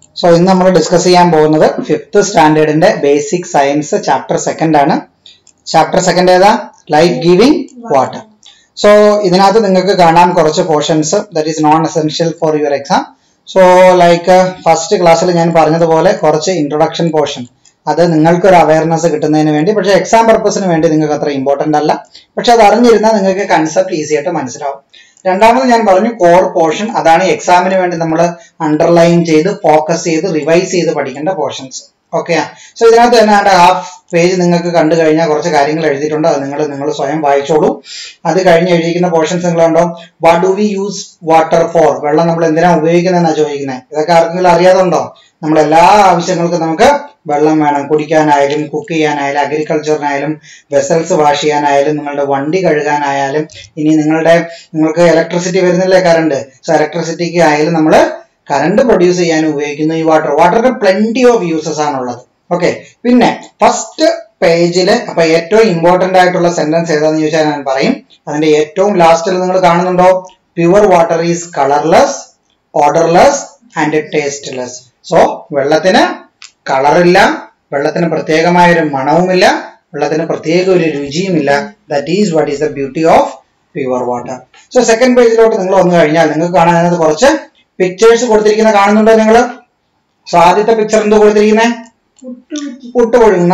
So ഇന്ന് നമ്മൾ discuss ചെയ്യാൻ പോകുന്നത് ഫിഫ്ത്ത് സ്റ്റാൻഡേർഡിന്റെ ബേസിക് സയൻസ് ചാപ്റ്റർ സെക്കൻഡ് ആണ് ചാപ്റ്റർ സെക്കൻഡ് ഏതാ ലൈഫ് ഗിവിംഗ് വാട്ടർ സോ ഇതിനകത്ത് നിങ്ങൾക്ക് കാണാൻ കുറച്ച് portions that is non essential for your exam so like first ക്ലാസ്സിൽ ഞാൻ പറഞ്ഞതുപോലെ കുറച്ച് ഇൻട്രൊഡക്ഷൻ പോർഷൻ അത് നിങ്ങൾക്ക് ഒരു അവയർനെസ് കിട്ടുന്നതിന് വേണ്ടി പക്ഷേ എക്സാം പർപ്പസിന് വേണ്ടി നിങ്ങൾക്ക് അത്ര ഇമ്പോർട്ടന്റ് അല്ല പക്ഷെ അത് അറിഞ്ഞിരുന്നാൽ നിങ്ങൾക്ക് കൺസെപ്റ്റ് ഈസി ആയിട്ട് മനസ്സിലാവും രണ്ടാമത് ഞാൻ പറഞ്ഞു കോർ പോർഷൻ അതാണ് എക്സാമിന് വേണ്ടി നമ്മൾ അണ്ടർലൈൻ ചെയ്ത് ഫോക്കസ് ചെയ്ത് റിവൈസ് ചെയ്ത് പഠിക്കേണ്ട പോർഷൻസ് ഓക്കെ സോ ഇതിനകത്ത് തന്നെ ആണ്ട് ഹാഫ് പേജ് നിങ്ങൾക്ക് കണ്ടു കഴിഞ്ഞാൽ കുറച്ച് കാര്യങ്ങൾ എഴുതിയിട്ടുണ്ട് അത് നിങ്ങൾ നിങ്ങൾ സ്വയം വായിച്ചോളൂ അത് കഴിഞ്ഞ് എഴുതിയിരിക്കുന്ന പോർഷൻസ് നിങ്ങൾ കണ്ടോ what do we use water for വെള്ളം നമ്മൾ എന്തിനാ ഉപയോഗിക്കുന്നതെന്നാണ് ചോദിക്കുന്നത് ഇതൊക്കെ ആർക്കെങ്കിലും അറിയാതുണ്ടോ നമ്മൾ എല്ലാ ആവശ്യങ്ങൾക്കും നമുക്ക് വെള്ളം വേണം കുടിക്കാനായാലും കുക്ക് ചെയ്യാനായാലും അഗ്രികൾച്ചറിനായാലും വെസൽസ് വാഷ് ചെയ്യാനായാലും നിങ്ങളുടെ വണ്ടി കഴുകാനായാലും ഇനി നിങ്ങളുടെ നിങ്ങൾക്ക് ഇലക്ട്രിസിറ്റി വരുന്നില്ലേ കറണ്ട് സോ ഇലക്ട്രിസിറ്റിക്ക് ആയാലും നമ്മൾ കറണ്ട് പ്രൊഡ്യൂസ് ചെയ്യാൻ ഉപയോഗിക്കുന്ന ഈ വാട്ടർ വാട്ടറിന് പ്ലെന്റി ഓഫ് യൂസസ് ആണുള്ളത് ഓക്കെ പിന്നെ ഫസ്റ്റ് പേജിൽ അപ്പൊ ഏറ്റവും ഇമ്പോർട്ടന്റ് ആയിട്ടുള്ള സെന്റൻസ് ഏതാന്ന് ചോദിച്ചാൽ ഞാൻ പറയും അതിന്റെ ഏറ്റവും ലാസ്റ്റിൽ നിങ്ങൾ കാണുന്നുണ്ടോ pure water is colourless odourless and tasteless so വെള്ളത്തിന് കളറില്ല വെള്ളത്തിന് പ്രത്യേകമായ ഒരു മണവുമില്ല വെള്ളത്തിന് പ്രത്യേക ഒരു രുചിയുമില്ല that is what is the beauty of pure water so second പേജിലോട്ട് നിങ്ങൾ വന്നു കഴിഞ്ഞാൽ നിങ്ങൾക്ക് കാണാൻ അതിനകത്ത് കുറച്ച് പിക്ചേഴ്സ് കൊടുത്തിരിക്കുന്ന കാണുന്നുണ്ടോ നിങ്ങൾ സോ ആദ്യത്തെ പിക്ചർ എന്തോ കൊടുത്തിരിക്കുന്നത് പുട്ട് കൊഴുകുന്ന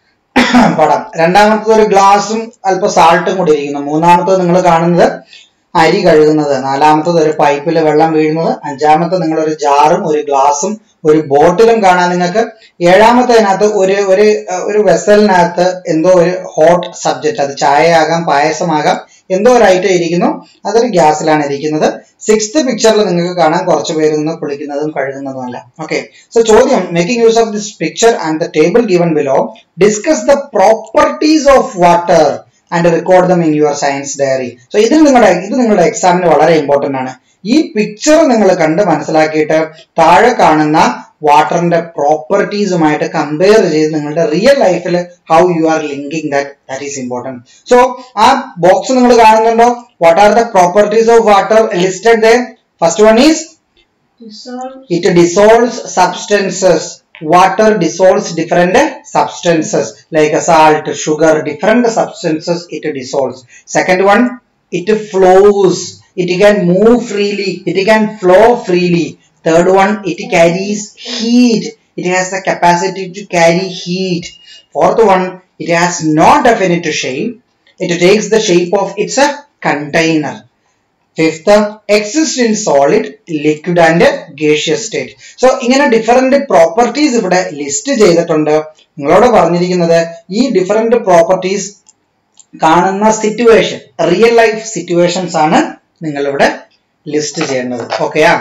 പടം രണ്ടാമത്തത് ഒരു ഗ്ലാസും അല്പം സാൾട്ടും കൂടി ഇരിക്കുന്നു മൂന്നാമത്തത് നിങ്ങൾ കാണുന്നത് അരി കഴുകുന്നത് നാലാമത്തത് ഒരു പൈപ്പിൽ വെള്ളം വീഴുന്നത് അഞ്ചാമത്തെ നിങ്ങൾ ഒരു ജാറും ഒരു ഗ്ലാസും ഒരു ബോട്ടിലും കാണാൻ നിങ്ങൾക്ക് ഏഴാമത്തതിനകത്ത് ഒരു ഒരു ഒരു വെസലിനകത്ത് എന്തോ ഒരു ഹോട്ട് സബ്ജക്റ്റ് അത് ചായ ആകാം പായസമാകാം എന്തോ ഒരു ഐറ്റം ഇരിക്കുന്നു അതൊരു ഗ്യാസിലാണ് ഇരിക്കുന്നത് സിക്സ്ത് പിക്ചറിൽ നിങ്ങൾക്ക് കാണാൻ കുറച്ച് പേര് നിന്ന് കുളിക്കുന്നതും കഴുകുന്നതുമല്ല ഓക്കെ സോ ചോദ്യം making use of this picture and the table given below discuss the properties of water and record them in your science diary so ഇതിൽ നിങ്ങളുടെ ഇത് നിങ്ങളുടെ എക്സാമിന് വളരെ ഇമ്പോർട്ടന്റ് ആണ് ഈ പിക്ചർ നിങ്ങൾ കണ്ട് മനസ്സിലാക്കിയിട്ട് താഴെ കാണുന്ന വാട്ടറിന്റെ പ്രോപ്പർട്ടീസുമായിട്ട് കമ്പയർ ചെയ്ത് നിങ്ങളുടെ റിയൽ ലൈഫിൽ how you are linking that that is important so ആ ബോക്സ് നിങ്ങൾ കാണുന്നുണ്ടോ what are the properties of water listed they first one is it dissolves substances water dissolves different substances like salt sugar different substances it dissolves second one it flows it can move freely it can flow freely third one it carries heat it has the capacity to carry heat fourth one it has no definite shape it takes the shape of its a container fifth exist in solid liquid and gaseous state so ഇങ്ങനെ different properties ഇവിടെ list ചെയ്തിട്ടുണ്ട് നിങ്ങളോട് പറഞ്ഞിരിക്കുന്നത് ഈ different properties കാണുന്ന situation real life situations ആണ് നിങ്ങൾ ഇവിടെ ലിസ്റ്റ് ചെയ്യേണ്ടത് ഓക്കെയാ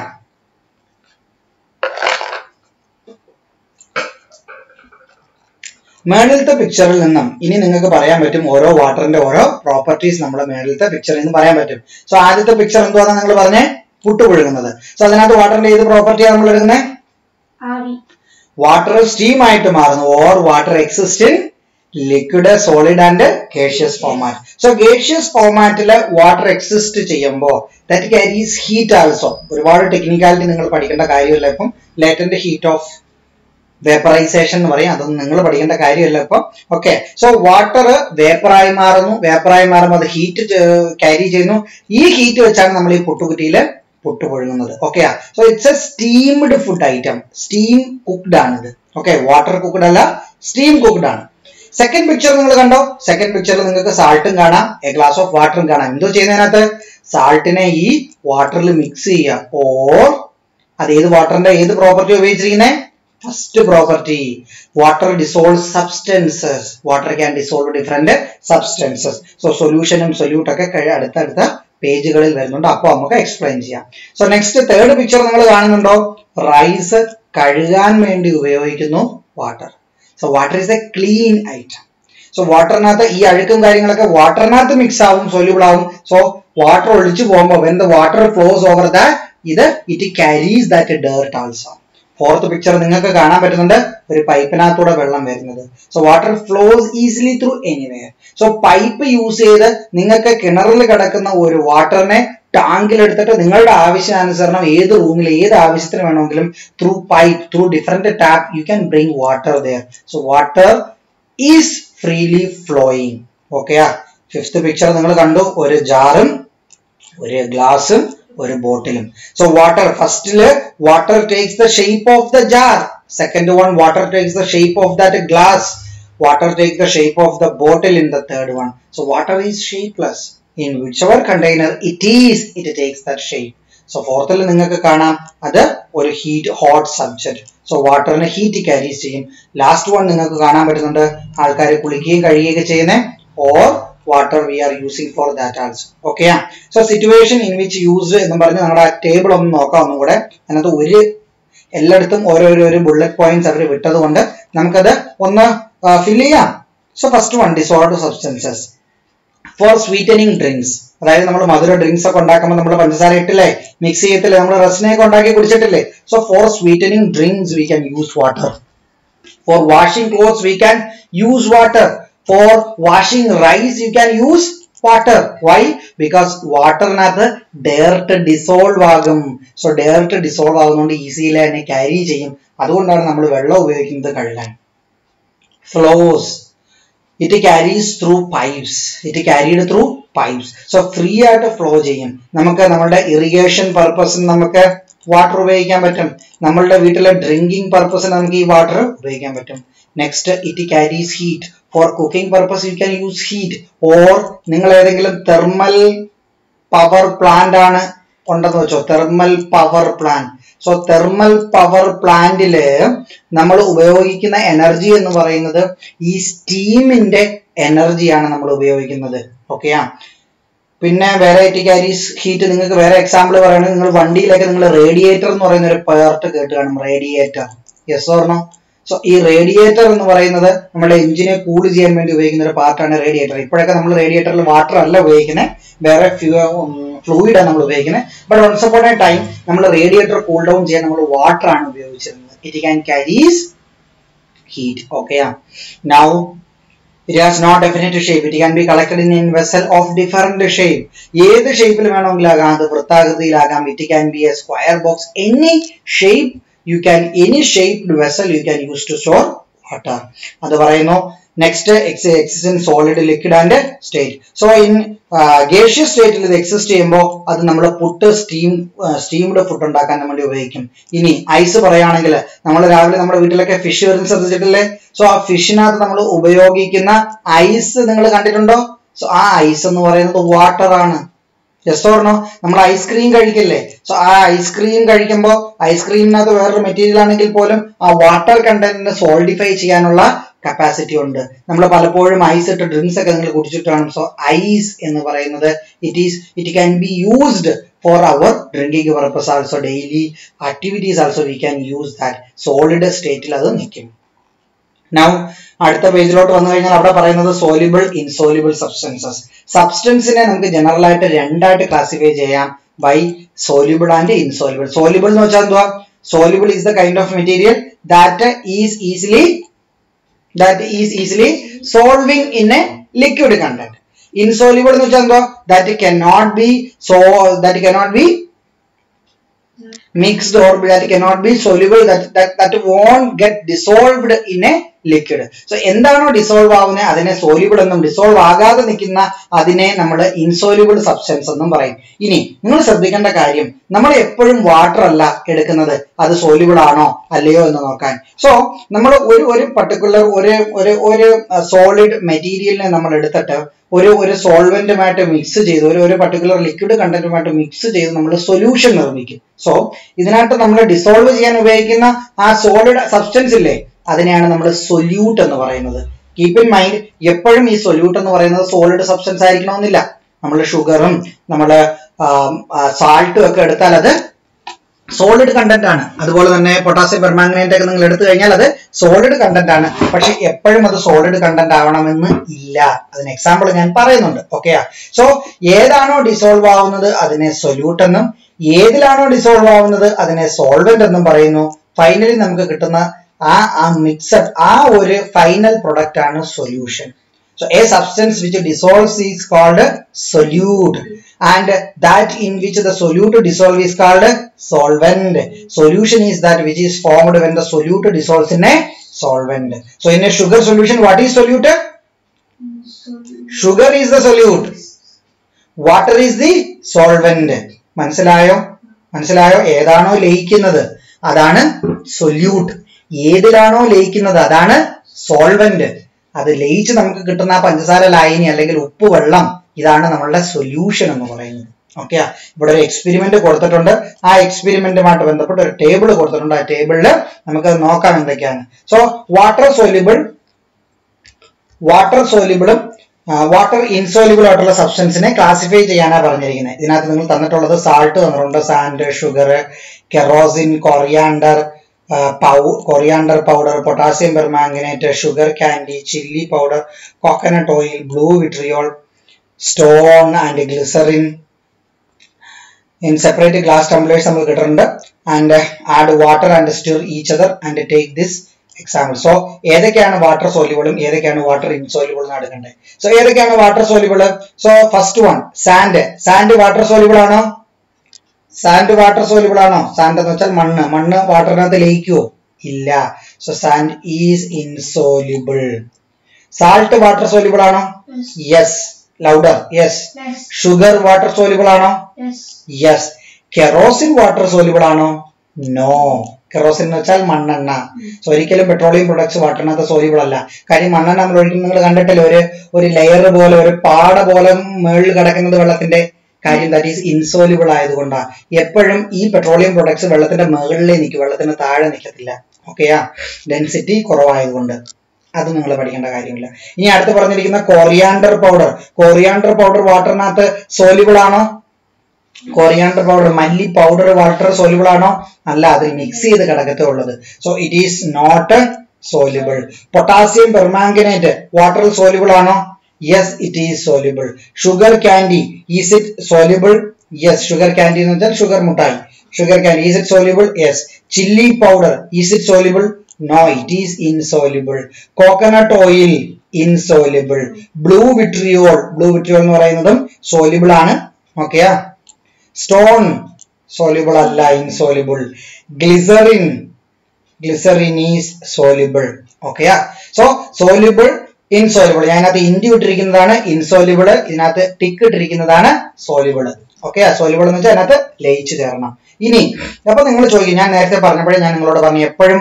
മേളിലത്തെ പിക്ചറിൽ നിന്നും ഇനി നിങ്ങൾക്ക് പറയാൻ പറ്റും ഓരോ വാട്ടറിന്റെ ഓരോ പ്രോപ്പർട്ടീസ് നമ്മുടെ മേളിലത്തെ പിക്ചറിൽ നിന്ന് പറയാൻ പറ്റും സോ ആദ്യത്തെ പിക്ചർ എന്തുവാണ് നിങ്ങൾ പറഞ്ഞേ പുട്ട് പുഴുകുന്നത് സോ അതിനകത്ത് വാട്ടറിന്റെ ഏത് പ്രോപ്പർട്ടിയാണ് നമ്മൾ എടുക്കുന്നത് വാട്ടർ സ്റ്റീം ആയിട്ട് മാറുന്നു or water exist in liquid solid and gaseous format so gaseous ഫോമാറ്റില് വാട്ടർ എക്സിസ്റ്റ് ചെയ്യുമ്പോൾ ദാറ്റ് ക്യാരീസ് ഹീറ്റ് ആൾസോ ഒരുപാട് ടെക്നിക്കാലിറ്റി നിങ്ങൾ പഠിക്കേണ്ട കാര്യമില്ല ഇപ്പം ലേറ്റന്റ് ഹീറ്റ് ഓഫ് വേപ്പറൈസേഷൻ എന്ന് പറയും അതൊന്നും നിങ്ങൾ പഠിക്കേണ്ട കാര്യമല്ല ഇപ്പൊ ഓക്കെ സോ വാട്ടർ വേപ്പറായി മാറുന്നു വേപ്പറായി മാറുമ്പോൾ അത് ഹീറ്റ് ക്യാരി ചെയ്യുന്നു ഈ ഹീറ്റ് വെച്ചാണ് നമ്മൾ ഈ പുട്ടുകുറ്റിയിൽ പുട്ട് പുഴുങ്ങുന്നത് okay so it's a steamed food item steam cooked ആണ് ഇത് ഓക്കെ വാട്ടർ കുക്ക്ഡ് അല്ല സ്റ്റീം കുക്ക്ഡ് ആണ് സെക്കൻഡ് പിക്ചർ നിങ്ങൾ കണ്ടോ സെക്കൻഡ് പിക്ചറിൽ നിങ്ങൾക്ക് സാൾട്ടും കാണാം എ ഗ്ലാസ് ഓഫ് വാട്ടറും കാണാം എന്തോ ചെയ്യുന്നതിനകത്ത് സാൾട്ടിനെ ഈ വാട്ടറിൽ മിക്സ് ചെയ്യുക ഓർ അത് ഏത് വാട്ടറിന്റെ ഏത് പ്രോപ്പർട്ടി ഉപയോഗിച്ചിരിക്കുന്നത് first property water dissolves substances water can dissolve different substances so solution ഉം solute ഒക്കെ അടുത്തടുത്ത പേജുകളിൽ വരുന്നുണ്ട് അപ്പോൾ നമുക്ക് എക്സ്പ്ലെയിൻ ചെയ്യാം സോ നെക്സ്റ്റ് തേർഡ് പിക്ചർ നിങ്ങൾ കാണുന്നുണ്ടോ റൈസ് കഴുകാൻ വേണ്ടി ഉപയോഗിക്കുന്നു water so water is a clean item so വാട്ടറിനകത്ത് ഈ അഴുക്കും കാര്യങ്ങളൊക്കെ വാട്ടറിനകത്ത് മിക്സ് ആവും സൊല്യൂബിൾ ആവും സോ വാട്ടർ ഒഴിച്ചു പോകുമ്പോൾ when the water flows over that ഇത് it carries that dirt also fourth picture നിങ്ങൾക്ക് കാണാൻ പറ്റുന്നുണ്ട് ഒരു പൈപ്പിനകത്തൂടെ വെള്ളം വരുന്നത് so water flows easily through anywhere so pipe use ചെയ്ത് നിങ്ങൾക്ക് കിണറിൽ കിടക്കുന്ന ഒരു വാട്ടറിനെ ടാങ്കിൽ എടുത്തിട്ട് നിങ്ങളുടെ ആവശ്യാനുസരണം ഏത് റൂമിൽ ഏത് ആവശ്യത്തിന് വേണമെങ്കിലും through pipe through different tap you can bring water there so water is freely flowing ഓക്കെയാ ഫിഫ്ത്ത് പിക്ചർ നിങ്ങൾ കണ്ടു ഒരു ജാറും ഒരു ഗ്ലാസും ഒരു ബോട്ടിലും സോ വാട്ടർ ഫസ്റ്റില് water takes the shape of the jar second one water takes the shape of that glass water take the shape of the bottle in the third one. So water is shapeless. In whichever container it is, it takes that shape. So ഫോർത്തിൽ നിങ്ങൾക്ക് കാണാം അത് ഒരു heat hot subject so വാട്ടറിന് heat carries ചെയ്യും last one നിങ്ങൾക്ക് കാണാൻ പറ്റുന്നുണ്ട് ആൾക്കാർ കുളിക്കുകയും കഴിയുകയൊക്കെ ചെയ്യുന്നത് or water we are using for that also okay so situation in which use എന്ന് പറഞ്ഞ് നമ്മുടെ ടേബിൾ ഒന്ന് നോക്കാം ഒന്നും കൂടെ അതിനകത്ത് ഒരു എല്ലായിടത്തും ഓരോരോ ഒരു ബുള്ളറ്റ് പോയിന്റ്സ് അവർ വിട്ടത് കൊണ്ട് നമുക്കത് ഒന്ന് ഫിൽ ചെയ്യാം so first one dissolved substances for sweetening drinks അതായത് നമ്മൾ മധുര ഡ്രിങ്ക്സ് ഒക്കെ ഉണ്ടാക്കുമ്പോൾ നമ്മൾ പഞ്ചസാര ഇട്ടില്ലേ മിക്സ് ചെയ്യത്തില്ലേ നമ്മൾ റസ്നയൊക്കെ ഉണ്ടാക്കി കുടിച്ചിട്ടില്ലേ so for sweetening drinks we can use water for washing clothes we can use water for washing rice you can use water why because വാട്ടറിനകത്ത് ഡയറക്റ്റ് ഡിസോൾവ് ആകും സോ ഡയറക്റ്റ് ഡിസോൾവ് ആകുന്നതുകൊണ്ട് ഈസിയിൽ തന്നെ ക്യാരി ചെയ്യും അതുകൊണ്ടാണ് നമ്മൾ വെള്ളം ഉപയോഗിക്കുന്നത് കഴുകാൻ flows it carries through pipes it carried through pipes so free ആയിട്ട് ഫ്ലോ ചെയ്യും നമുക്ക് നമ്മുടെ ഇറിഗേഷൻ പർപ്പസിന് നമുക്ക് വാട്ടർ ഉപയോഗിക്കാൻ പറ്റും നമ്മളുടെ വീട്ടിലെ ഡ്രിങ്കിങ് പർപ്പസിന് നമുക്ക് ഈ വാട്ടർ ഉപയോഗിക്കാൻ പറ്റും next it carries heat for cooking purpose you can use heat or നിങ്ങൾ ഏതെങ്കിലും തെർമൽ പവർ പ്ലാന്റ് ആണ് ഉണ്ടെന്ന് വെച്ചോ thermal power plant so thermal power പ്ലാന്റില് നമ്മൾ ഉപയോഗിക്കുന്ന എനർജി എന്ന് പറയുന്നത് ഈ സ്റ്റീമിന്റെ എനർജിയാണ് നമ്മൾ ഉപയോഗിക്കുന്നത് ഓക്കെയാ പിന്നെ വേറെ ക്യാരീസ് ഹീറ്റ് നിങ്ങൾക്ക് വേറെ എക്സാമ്പിൾ പറയുകയാണെങ്കിൽ നിങ്ങൾ വണ്ടിയിലൊക്കെ നിങ്ങൾ റേഡിയേറ്റർ എന്ന് പറയുന്ന ഒരു പേർട്ട് കേട്ട് കാണും റേഡിയേറ്റർ യെസ് ഓർണോ സോ ഈ റേഡിയേറ്റർ എന്ന് പറയുന്നത് നമ്മുടെ എഞ്ചിനെ കൂൾ ചെയ്യാൻ വേണ്ടി ഉപയോഗിക്കുന്ന ഒരു പാർട്ടാണ് റേഡിയേറ്റർ ഇപ്പോഴൊക്കെ നമ്മൾ റേഡിയേറ്ററിൽ വാട്ടർ അല്ല ഉപയോഗിക്കുന്നത് വേറെ ഫ്ലൂയിഡ് ആണ് നമ്മൾ ഉപയോഗിക്കുന്നത് but once upon a time നമ്മൾ റേഡിയേറ്റർ കൂൾ ഡൗൺ ചെയ്യാൻ നമ്മൾ വാട്ടർ ആണ് ഉപയോഗിച്ചിരുന്നത് it can carries heat okay now it has not definite shape it can be collected in in vessel of different shape ഏത് ഷേപ്പിൽ വേണമെങ്കിലാകാം അത് വൃത്താകൃതിയിലാകാം it can be a square box any shape you can any shaped vessel you can use to store water അത് പറയുന്നു next exist in solid liquid and state so in gaseous സ്റ്റേറ്റിൽ ഇത് exist ചെയ്യുമ്പോൾ അത് നമ്മൾ പുട്ട് സ്റ്റീം സ്റ്റീംഡ് ഫുഡ് ഉണ്ടാക്കാൻ വേണ്ടി ഉപയോഗിക്കും ഇനി ഐസ് പറയുകയാണെങ്കിൽ നമ്മൾ രാവിലെ നമ്മുടെ വീട്ടിലൊക്കെ ഫിഷ് വരുന്ന ശ്രദ്ധിച്ചിട്ടില്ലേ സോ ആ ഫിഷിനകത്ത് നമ്മൾ ഉപയോഗിക്കുന്ന ഐസ് നിങ്ങൾ കണ്ടിട്ടുണ്ടോ സോ ആ ഐസ് എന്ന് പറയുന്നത് വാട്ടർ ആണ് ജസ്റ്റ് ഓർണോ നമ്മൾ ഐസ്ക്രീം കഴിക്കില്ലേ സോ ആ ഐസ്ക്രീം കഴിക്കുമ്പോൾ ഐസ്ക്രീമിനകത്ത് വേറൊരു മെറ്റീരിയൽ ആണെങ്കിൽ പോലും ആ വാട്ടർ കണ്ടന്റിനെ സോൾഡിഫൈ ചെയ്യാനുള്ള കപ്പാസിറ്റി ഉണ്ട് നമ്മൾ പലപ്പോഴും ഐസ് ഇട്ട് ഡ്രിങ്ക്സ് ഒക്കെ നിങ്ങൾ കുടിച്ചിട്ടാണ് സോ ഐസ് എന്ന് പറയുന്നത് it is it can be used for our drinking purpose also daily activities also we can use that solid സ്റ്റേറ്റിൽ അത് നിൽക്കും നൗ അടുത്ത പേജിലോട്ട് വന്നു കഴിഞ്ഞാൽ അവിടെ പറയുന്നത് സോലിബിൾ ഇൻസോലിബിൾ സബ്സ്റ്റൻസസ് സബ്സ്റ്റൻസിനെ നമുക്ക് ജനറൽ ആയിട്ട് രണ്ടായിട്ട് ക്ലാസിഫൈ ചെയ്യാം by soluble and insoluble soluble എന്ന് വെച്ചാൽ എന്തുവാ soluble is the kind of material that is easily that is easily solving in a liquid content insoluble എന്ന് വെച്ചാൽ എന്തുവാ that can not be so that can not be mixed or that cannot be soluble that that that won't get dissolved in a liquid so എന്താണോ dissolve ആവുന്നത് അതിനെ soluble എന്നും dissolve ആകാതെ നിൽക്കുന്ന അതിനെ നമ്മൾ ഇൻസോല്യൂബിൾ സബ്സ്റ്റൻസ് എന്നും പറയും ഇനി നിങ്ങൾ ശ്രദ്ധിക്കേണ്ട കാര്യം നമ്മൾ എപ്പോഴും വാട്ടർ അല്ല എടുക്കുന്നത് അത് സോല്യൂബിൾ ആണോ അല്ലയോ എന്ന് നോക്കാൻ സോ നമ്മൾ ഒരു ഒരു പർട്ടിക്കുലർ ഒരു ഒരു ഒരു സോളിഡ് മെറ്റീരിയലിനെ നമ്മൾ എടുത്തിട്ട് ഒരു ഒരു സോൾവെന്റുമായിട്ട് മിക്സ് ചെയ്ത് ഒരു ഒരു പർട്ടിക്കുലർ ലിക്വിഡ് കണ്ടന്റുമായിട്ട് മിക്സ് ചെയ്ത് നമ്മൾ സൊല്യൂഷൻ നിർമ്മിക്കും സോ ഇതിനകത്ത് നമ്മൾ ഡിസോൾവ് ചെയ്യാൻ ഉപയോഗിക്കുന്ന ആ സോളിഡ് സബ്സ്റ്റൻസ് ഇല്ലേ അതിനെയാണ് നമ്മൾ സൊല്യൂട്ട് എന്ന് പറയുന്നത് കീപ്പ് ഇൻ മൈൻഡ് എപ്പോഴും ഈ സൊല്യൂട്ട് എന്ന് പറയുന്നത് സോളിഡ് സബ്സ്റ്റൻസ് ആയിരിക്കണമെന്നില്ല നമ്മൾ ഷുഗറും നമ്മൾ സാൾട്ടും ഒക്കെ എടുത്താൽ അത് സോളിഡ് കണ്ടന്റ് ആണ് അതുപോലെ തന്നെ പൊട്ടാസ്യം പെർമാംഗനേറ്റ് ഒക്കെ നിങ്ങൾ എടുത്തു കഴിഞ്ഞാൽ അത് സോളിഡ് കണ്ടന്റ് ആണ് പക്ഷെ എപ്പോഴും അത് സോളിഡ് കണ്ടന്റ് ആവണമെന്ന് ഇല്ല അതിന് എക്സാമ്പിൾ ഞാൻ പറയുന്നുണ്ട് ഓക്കെയാ സോ ഏതാണോ ഡിസോൾവ് ആവുന്നത് അതിനെ സൊല്യൂട്ട് എന്നും ഏതിലാണോ ഡിസോൾവ് ആവുന്നത് അതിനെ സോൾവെന്റ് എന്നും പറയുന്നു ഫൈനലി നമുക്ക് കിട്ടുന്ന ആ ആ മിക്സഡ് ആ ഒരു ഫൈനൽ പ്രൊഡക്റ്റ് ആണ് solution so a substance which dissolves is called solute and that in which the solute dissolve is called solvent solution is that which is formed when the solute dissolves in a solvent so in a sugar solution what is solute sugar is the solute water is the solvent മനസ്സിലായോ മനസ്സിലായോ ഏതാണോ ലയിക്കുന്നത് അതാണ് solute ഏതിലാണോ ലയിക്കുന്നത് അതാണ് solvent അത് ലയിച്ച് നമുക്ക് കിട്ടുന്ന ആ പഞ്ചസാര ലായനി അല്ലെങ്കിൽ ഉപ്പ് വെള്ളം ഇതാണ് നമ്മളുടെ സൊല്യൂഷൻ എന്ന് പറയുന്നത് ഓക്കെ ഇവിടെ ഒരു എക്സ്പെരിമെന്റ് കൊടുത്തിട്ടുണ്ട് ആ എക്സ്പെരിമെന്റുമായിട്ട് ബന്ധപ്പെട്ട് ഒരു ടേബിൾ കൊടുത്തിട്ടുണ്ട് ആ ടേബിളിൽ നമുക്ക് നോക്കാം എന്തൊക്കെയാണ് സോ വാട്ടർ സോലിബിൾ വാട്ടർ സോലിബിളും വാട്ടർ ഇൻസോലിബിൾ ആയിട്ടുള്ള സബ്സ്റ്റൻസിനെ ക്ലാസിഫൈ ചെയ്യാനാണ് പറഞ്ഞിരിക്കുന്നത് ഇതിനകത്ത് നിങ്ങൾ തന്നിട്ടുള്ളത് സാൾട്ട് തന്നിട്ടുണ്ട് sand sugar kerosene coriander pow coriander powder potassium permanganate sugar candy chilli powder coconut oil blue vitriol stone and glycerine in separate glass tumblers നമ്മൾ കിട്ടുന്നുണ്ട് and add water and stir each other and take this example so ഏതൊക്കെയാണ് water സോലിബിളും ഏതൊക്കെയാണ് water ഇൻസോലിബിളും എന്ന് എടുക്കേണ്ടത് സോ ഏതൊക്കെയാണ് water soluble so first one sand sand water soluble ആണോ സാൻഡ് വാട്ടർ സോലിബിൾ ആണോ സാൻഡ് എന്ന് വെച്ചാൽ മണ്ണ് മണ്ണ് വാട്ടറിനകത്ത് ലയിക്കുവോ ഇല്ല so sand is insoluble salt water soluble ആണോ Yes. Yes louder yes Yes. Sugar water soluble ആണോ Yes. Yes kerosene water soluble ആണോ നോ കെറോസിൻ എന്ന് വെച്ചാൽ മണ്ണെണ്ണ സോ ഒരിക്കലും പെട്രോളിയം പ്രൊഡക്ട്സ് വാട്ടറിനകത്ത് സോലിബിൾ അല്ല കാര്യം മണ്ണെണ്ണ നമ്മൾ ഒഴിക്കുമ്പോൾ നിങ്ങൾ കണ്ടിട്ടില്ലേ ഒരു ഒരു ലെയർ പോലെ ഒരു പാട പോലെ മുകളിൽ കിടക്കുന്നത് വെള്ളത്തിന്റെ കാര്യം ദാറ്റ് ഈസ് ഇൻസോലിബിൾ ആയതുകൊണ്ടാണ് എപ്പോഴും ഈ പെട്രോളിയം പ്രൊഡക്ട്സ് വെള്ളത്തിന്റെ മുകളിലേ നിൽക്കും വെള്ളത്തിന് താഴെ നിൽക്കത്തില്ല ഓക്കെയാ ഡെൻസിറ്റി കുറവായതുകൊണ്ട് അത് നിങ്ങൾ പഠിക്കേണ്ട കാര്യമില്ല ഇനി അടുത്ത് പറഞ്ഞിരിക്കുന്ന കൊറിയാണ്ടർ പൗഡർ കൊറിയാണ്ടർ പൗഡർ വാട്ടറിനകത്ത് സോലിബിൾ ആണോ കൊറിയാണ്ടർ പൗഡർ മല്ലി പൗഡർ വാട്ടർ സോലിബിൾ ആണോ അല്ല അതിൽ മിക്സ് ചെയ്ത് കിടക്കത്തേ ഉള്ളത് so it is not soluble potassium permanganate വാട്ടറിൽ സോലിബിൾ ആണോ yes it is soluble sugar candy is it soluble yes sugar candy എന്ന് വെച്ചാൽ ഷുഗർ മുട്ടായി sugar candy is it soluble yes chilli powder is it soluble no it is insoluble coconut oil insoluble blue vitriol blue vitriol എന്ന് പറയുന്നതും soluble ആണ് ഓക്കെയാ stone soluble അല്ല insoluble glycerine glycerine is soluble ഓക്കെയാ so soluble insoluble ഞാൻ അതിനകത്ത് ഇന്ത്യ ഇട്ടിരിക്കുന്നതാണ് ഇൻസോലിബിൾ ഇതിനകത്ത് ടിക്ക് ഇട്ടിരിക്കുന്നതാണ് സോലിബിൾ ഓക്കെ സോലിബിൾ എന്ന് വെച്ചാൽ അതിനകത്ത് ലയിച്ചു ചേർണം ഇനി അപ്പൊ നിങ്ങൾ ചോദിക്കും ഞാൻ നേരത്തെ പറഞ്ഞപ്പോഴേ ഞാൻ നിങ്ങളോട് പറഞ്ഞു എപ്പോഴും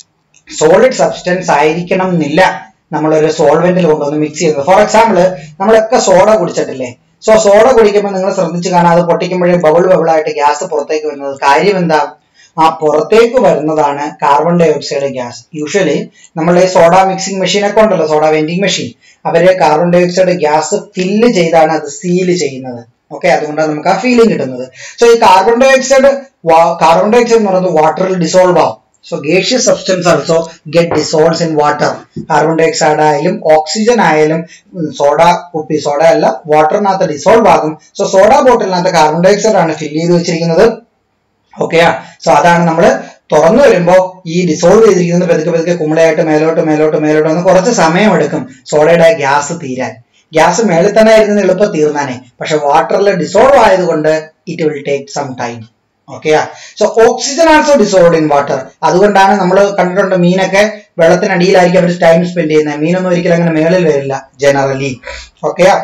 സോളിഡ് സബ്സ്റ്റൻസ് ആയിരിക്കണം എന്നില്ല നമ്മളൊരു സോൾവെന്റിൽ കൊണ്ടുവന്ന് മിക്സ് ചെയ്യുന്നത് ഫോർ എക്സാമ്പിൾ നമ്മളൊക്കെ സോഡ കുടിച്ചിട്ടില്ലേ സോ സോഡ കുടിക്കുമ്പോൾ നിങ്ങൾ ശ്രദ്ധിച്ച് കാണാം അത് പൊട്ടിക്കുമ്പോഴേ ബബിൾ ബബിളായിട്ട് ഗ്യാസ് പുറത്തേക്ക് വരുന്നത് കാര്യം എന്താ ആ പുറത്തേക്ക് വരുന്നതാണ് carbon dioxide gas usually നമ്മളുടെ സോഡ മിക്സിംഗ് മെഷീൻ ഒക്കെ ഉണ്ടല്ലോ സോഡ വെൻഡിങ് മെഷീൻ അവര് carbon dioxide gas fill ചെയ്താണ് അത് സീല് ചെയ്യുന്നത് ഓക്കെ അതുകൊണ്ടാണ് നമുക്ക് ആ ഫീലിംഗ് കിട്ടുന്നത് സോ ഈ carbon dioxide carbon dioxide എന്ന് പറയുന്നത് വാട്ടറിൽ ഡിസോൾവ് ആവും so gaseous substance also get dissolves in water carbon dioxide ആയാലും ഓക്സിജൻ ആയാലും സോഡ കുപ്പി സോഡ അല്ല വാട്ടറിനകത്ത് ഡിസോൾവ് ആകും സോ സോഡ ബോട്ടിലിനകത്ത് കാർബൺ ഡൈ ഓക്സൈഡ് ആണ് ഫില്ല് ചെയ്ത് വെച്ചിരിക്കുന്നത് ഓക്കെയാ സോ അതാണ് നമ്മൾ തുറന്നു വരുമ്പോൾ ഈ ഡിസോൾവ് ചെയ്തിരിക്കുന്നത് പതുക്കെ പതുക്കെ കുമ്പളയായിട്ട് മേലോട്ട് മേലോട്ട് മേലോട്ട് വന്ന് കുറച്ച് സമയമെടുക്കും സോഡയുടെ ഗ്യാസ് തീരാൻ ഗ്യാസ് മേളിൽ തന്നെ ആയിരുന്നു എളുപ്പം തീർന്നാനേ പക്ഷെ വാട്ടറിൽ ഡിസോൾവ് ആയതുകൊണ്ട് it will take some time ഓക്കെയാ so oxygen also dissolve in water അതുകൊണ്ടാണ് നമ്മൾ കണ്ടിട്ടുണ്ട് മീനൊക്കെ വെള്ളത്തിനടിയിലായിരിക്കും അവർ ടൈം സ്പെൻഡ് ചെയ്യുന്നത് മീനൊന്നും ഒരിക്കലും അങ്ങനെ മേളിൽ വരില്ല ജനറലി ഓക്കെയാ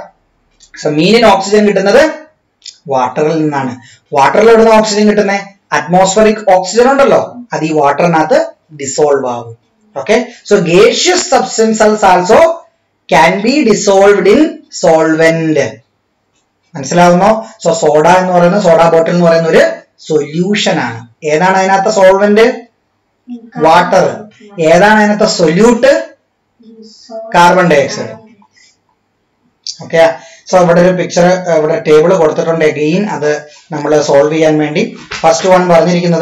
സോ മീനിന് ഓക്സിജൻ കിട്ടുന്നത് വാട്ടറിൽ നിന്നാണ് വാട്ടറിൽ എവിടുന്ന ഓക്സിജൻ കിട്ടുന്നത് അറ്റ്മോസ്ഫറിക് ഓക്സിജൻ ഉണ്ടല്ലോ അത് ഈ വാട്ടറിനകത്ത് ഡിസോൾവ് ആകും okay so gaseous substances also can be dissolved in solvent മനസ്സിലാവുന്നോ സോ സോഡ എന്ന് പറയുന്ന സോഡ ബോട്ടിൽ എന്ന് പറയുന്ന ഒരു സൊല്യൂഷൻ ആണ് ഏതാണ് അതിനകത്ത് സോൾവെന്റ് വാട്ടർ ഏതാണ് അതിനകത്ത് solute carbon dioxide okay so ഇവിടെ ഒരു പിക്ചർ ഇവിടെ ടേബിൾ കൊടുത്തിട്ടുണ്ട് അഗെയിൻ അത് നമ്മൾ സോൾവ് ചെയ്യാൻ വേണ്ടി ഫസ്റ്റ് വൺ പറഞ്ഞിരിക്കുന്നത്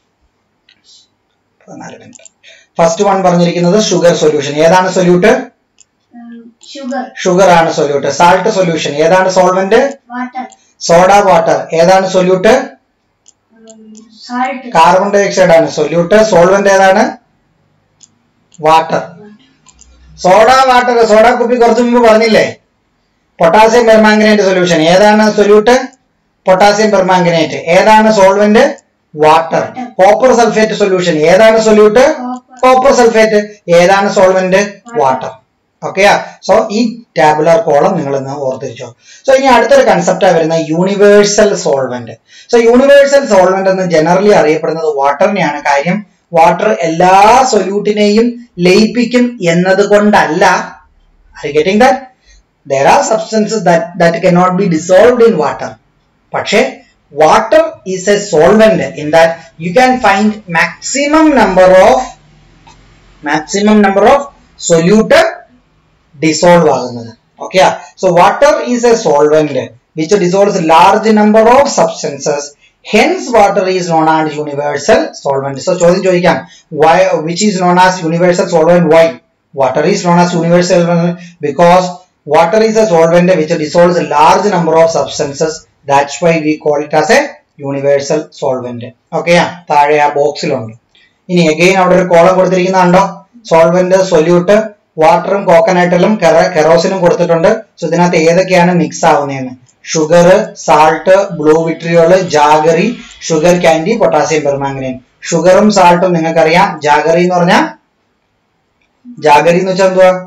പതിനാല് മിനിറ്റ് ഫസ്റ്റ് വൺ പറഞ്ഞിരിക്കുന്നത് ഷുഗർ സൊല്യൂഷൻ ഏതാണ് സൊല്യൂട്ട് sugar, ഷുഗർ ആണ് സൊല്യൂട്ട് സാൾട്ട് സൊല്യൂഷൻ ഏതാണ് സോൾവെന്റ് water, സോഡ വാട്ടർ ഏതാണ് solute um, salt, carbon dioxide ആണ് സൊല്യൂട്ട് സോൾവെന്റ് ഏതാണ് വാട്ടർ സോഡ വാട്ടർ സോഡ കുപ്പി കുറച്ച് മുമ്പ് പറഞ്ഞില്ലേ പൊട്ടാസ്യം പെർമാംഗനേറ്റ് സൊല്യൂഷൻ ഏതാണ് സൊല്യൂട്ട് പൊട്ടാസ്യം പെർമാംഗനേറ്റ് ഏതാണ് solvent water copper sulphate solution ഏതാണ് സൊല്യൂട്ട് കോപ്പർ സൾഫേറ്റ് ഏതാണ് സോൾവെന്റ് വാട്ടർ ഓക്കെയാ സോ ഈ ടാബുലർ കോളം നിങ്ങൾ ഇന്ന് ഓർത്തിരിച്ചോ സോ ഇനി അടുത്തൊരു കൺസെപ്റ്റാ വരുന്ന universal solvent so universal solvent എന്ന് ജനറലി അറിയപ്പെടുന്നത് വാട്ടറിനെയാണ് കാര്യം വാട്ടർ എല്ലാ സൊല്യൂട്ടിനെയും ലയിപ്പിക്കും എന്നതുകൊണ്ടല്ല are you getting that there are substances that that cannot be dissolved in water പക്ഷേ water is a solvent in that you can find maximum number of maximum number of solute dissolve ആകുന്നത് okay so water is a solvent which dissolves large number of substances hence water is known as universal solvent so ചോദ്യം ചോദിക്കാം why which is known as universal solvent why water is known as universal solvent because water is a solvent which dissolves a large number of substances that's why we call it as a universal solvent okay താഴെ ആ ബോക്സിലുണ്ട് ഇനി again അവിടെ ഒരു column കൊടുത്തിരിക്കുന്നുണ്ടോ solvent solute വാട്ടറും കോക്കനട്ടിലും കെറോസിനും കൊടുത്തിട്ടുണ്ട് so ഇതിനകത്ത് ഏതൊക്കെയാണ് mix ആവുന്നതെന്ന് sugar salt blue vitriol jaggery sugar candy potassium permanganate ഷുഗറും സാൾട്ടും നിങ്ങൾക്കറിയാം ജാഗറി എന്ന് പറഞ്ഞാൽ ജാഗറി എന്ന് വെച്ചാൽ എന്തുവാ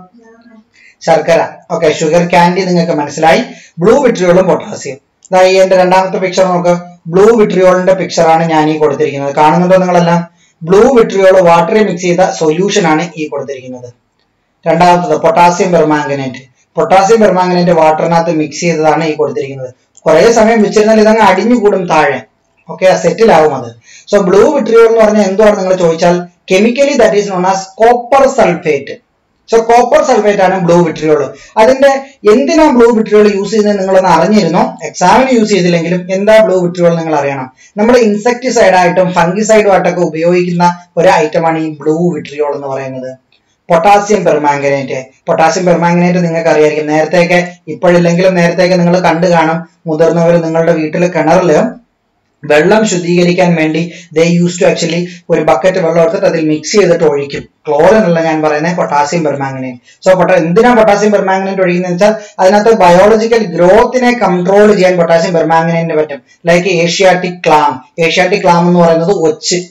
ശർക്കര ഓക്കെ ഷുഗർ കാൻഡി നിങ്ങൾക്ക് മനസ്സിലായി ബ്ലൂ വിട്രിയോളും പൊട്ടാസ്യം ഇതാ ഈ എന്റെ രണ്ടാമത്തെ പിക്ചർ നോക്ക് ബ്ലൂ വിട്രിയോളിന്റെ പിക്ചറാണ് ഞാൻ ഈ കൊടുത്തിരിക്കുന്നത് കാണുന്നുണ്ടോ നിങ്ങളെല്ലാം ബ്ലൂ വിട്രിയോൾ വാട്ടറിൽ മിക്സ് ചെയ്ത സൊല്യൂഷൻ ആണ് ഈ കൊടുത്തിരിക്കുന്നത് രണ്ടാമത്തത് പൊട്ടാസ്യം പെർമാംഗനേറ്റ് പൊട്ടാസ്യം പെർമാംഗനേറ്റ് വാട്ടറിനകത്ത് മിക്സ് ചെയ്തതാണ് ഈ കൊടുത്തിരിക്കുന്നത് കുറെ സമയം വെച്ചിരുന്നാൽ ഇതങ്ങ് അടിഞ്ഞു കൂടും താഴെ ഓക്കെ സെറ്റിൽ ആവും അത് സോ ബ്ലൂ വിട്രിയോൾ എന്ന് പറഞ്ഞാൽ എന്തുവാണ് നിങ്ങൾ ചോദിച്ചാൽ chemically that is known as copper sulphate so copper sulphate ആണ് ബ്ലൂ വിട്രിയോൾ അതിന്റെ എന്തിനാ ബ്ലൂ വിട്രിയോൾ യൂസ് ചെയ്യുന്നത് നിങ്ങളൊന്ന് അറിഞ്ഞിരുന്നോ എക്സാമിന് യൂസ് ചെയ്തില്ലെങ്കിലും എന്താ ബ്ലൂ വിട്രിയോൾ നിങ്ങൾ അറിയണം നമ്മൾ ഇൻസെക്ടിസൈഡ് ആയിട്ടും ഫംഗിസൈഡും ആയിട്ടൊക്കെ ഉപയോഗിക്കുന്ന ഒരു ഐറ്റമാണ് ഈ ബ്ലൂ വിട്രിയോൾ എന്ന് പറയുന്നത് പൊട്ടാസ്യം പെർമാംഗനേറ്റ് പൊട്ടാസ്യം പെർമാംഗനേറ്റ് നിങ്ങൾക്ക് അറിയായിരിക്കും നേരത്തെയൊക്കെ ഇപ്പോഴില്ലെങ്കിലും നേരത്തെയൊക്കെ നിങ്ങൾ കണ്ടു കാണും മുതിർന്നവർ നിങ്ങളുടെ വീട്ടിൽ കിണറിൽ വെള്ളം ശുദ്ധീകരിക്കാൻ വേണ്ടി ദേ യൂസ് ടു ആക്ച്വലി ഒരു ബക്കറ്റ് വെള്ളം എടുത്തിട്ട് അതിൽ മിക്സ് ചെയ്തിട്ട് ഒഴിക്കും ക്ലോറിൻ അല്ല ഞാൻ പറയുന്നത് പൊട്ടാസ്യം പെർമാംഗനേറ്റ് സോ പൊട്ട എന്തിനാ പൊട്ടാസ്യം പെർമാംഗനേറ്റ് ഒഴിക്കുന്നത് വെച്ചാൽ അതിനകത്ത് ബയോളജിക്കൽ ഗ്രോത്തിനെ കൺട്രോൾ ചെയ്യാൻ പൊട്ടാസ്യം പെർമാംഗനേറ്റിന് പറ്റും like asiatic clam asiatic clam എന്ന് പറയുന്നത് ഒച്ച്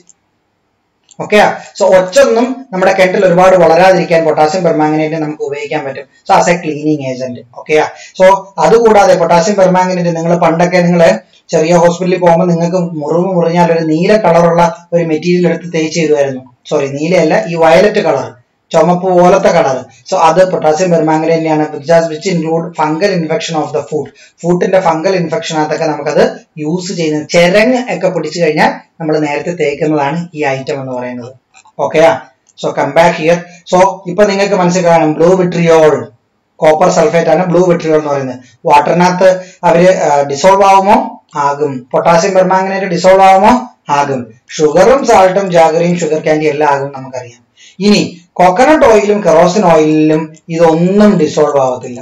ഓക്കെ സോ ഒച്ചൊന്നും നമ്മുടെ കിണറ്റിൽ ഒരുപാട് വളരാതിരിക്കാൻ പൊട്ടാസ്യം പെർമാംഗനേറ്റ് നമുക്ക് ഉപയോഗിക്കാൻ പറ്റും so as a cleaning agent okay so അതുകൂടാതെ പൊട്ടാസ്യം പെർമാംഗനേറ്റ് നിങ്ങൾ പണ്ടൊക്കെ നിങ്ങൾ ചെറിയ ഹോസ്പിറ്റലിൽ പോകുമ്പോൾ നിങ്ങൾക്ക് മുറിവ് മുറിഞ്ഞാൽ ഒരു നീല കളറുള്ള ഒരു മെറ്റീരിയൽ എടുത്ത് തേച്ച് ചെയ്തുമായിരുന്നു സോറി നീലയല്ല ഈ വയലറ്റ് കളർ ചുമപ്പ് പോലത്തെ കളർ സോ അത് പൊട്ടാസ്യം പെർമാംഗനേറ്റിനെയാണ് which include fungal infection of the food ഫുഡിന്റെ ഫംഗൽ ഇൻഫെക്ഷനകത്തൊക്കെ നമുക്കത് യൂസ് ചെയ്യുന്നത് ചെരങ്ങ് ഒക്കെ പിടിച്ചു കഴിഞ്ഞാൽ നമ്മൾ നേരത്തെ തേക്കുന്നതാണ് ഈ ഐറ്റം എന്ന് പറയുന്നത് ഓക്കെയാ so come back here so ഇപ്പൊ നിങ്ങൾക്ക് മനസ്സിലാക്കണം ബ്ലൂ വിട്രിയോൾ കോപ്പർ സൾഫേറ്റ് ആണ് ബ്ലൂ വിട്രിയോൾ എന്ന് പറയുന്നത് വാട്ടറിനകത്ത് അവര് ഡിസോൾവ് ആവുമോ ആകും പൊട്ടാസ്യം പെർമാംഗനേറ്റ് ഡിസോൾവ് ആവുമോ ആകും ഷുഗറും സാൾട്ടും ജാഗറിയും ഷുഗർ കാൻഡി എല്ലാം ആകും നമുക്കറിയാം ഇനി കോക്കനട്ട് ഓയിലും കെറോസിൻ ഓയിലിലും ഇതൊന്നും ഡിസോൾവ് ആവത്തില്ല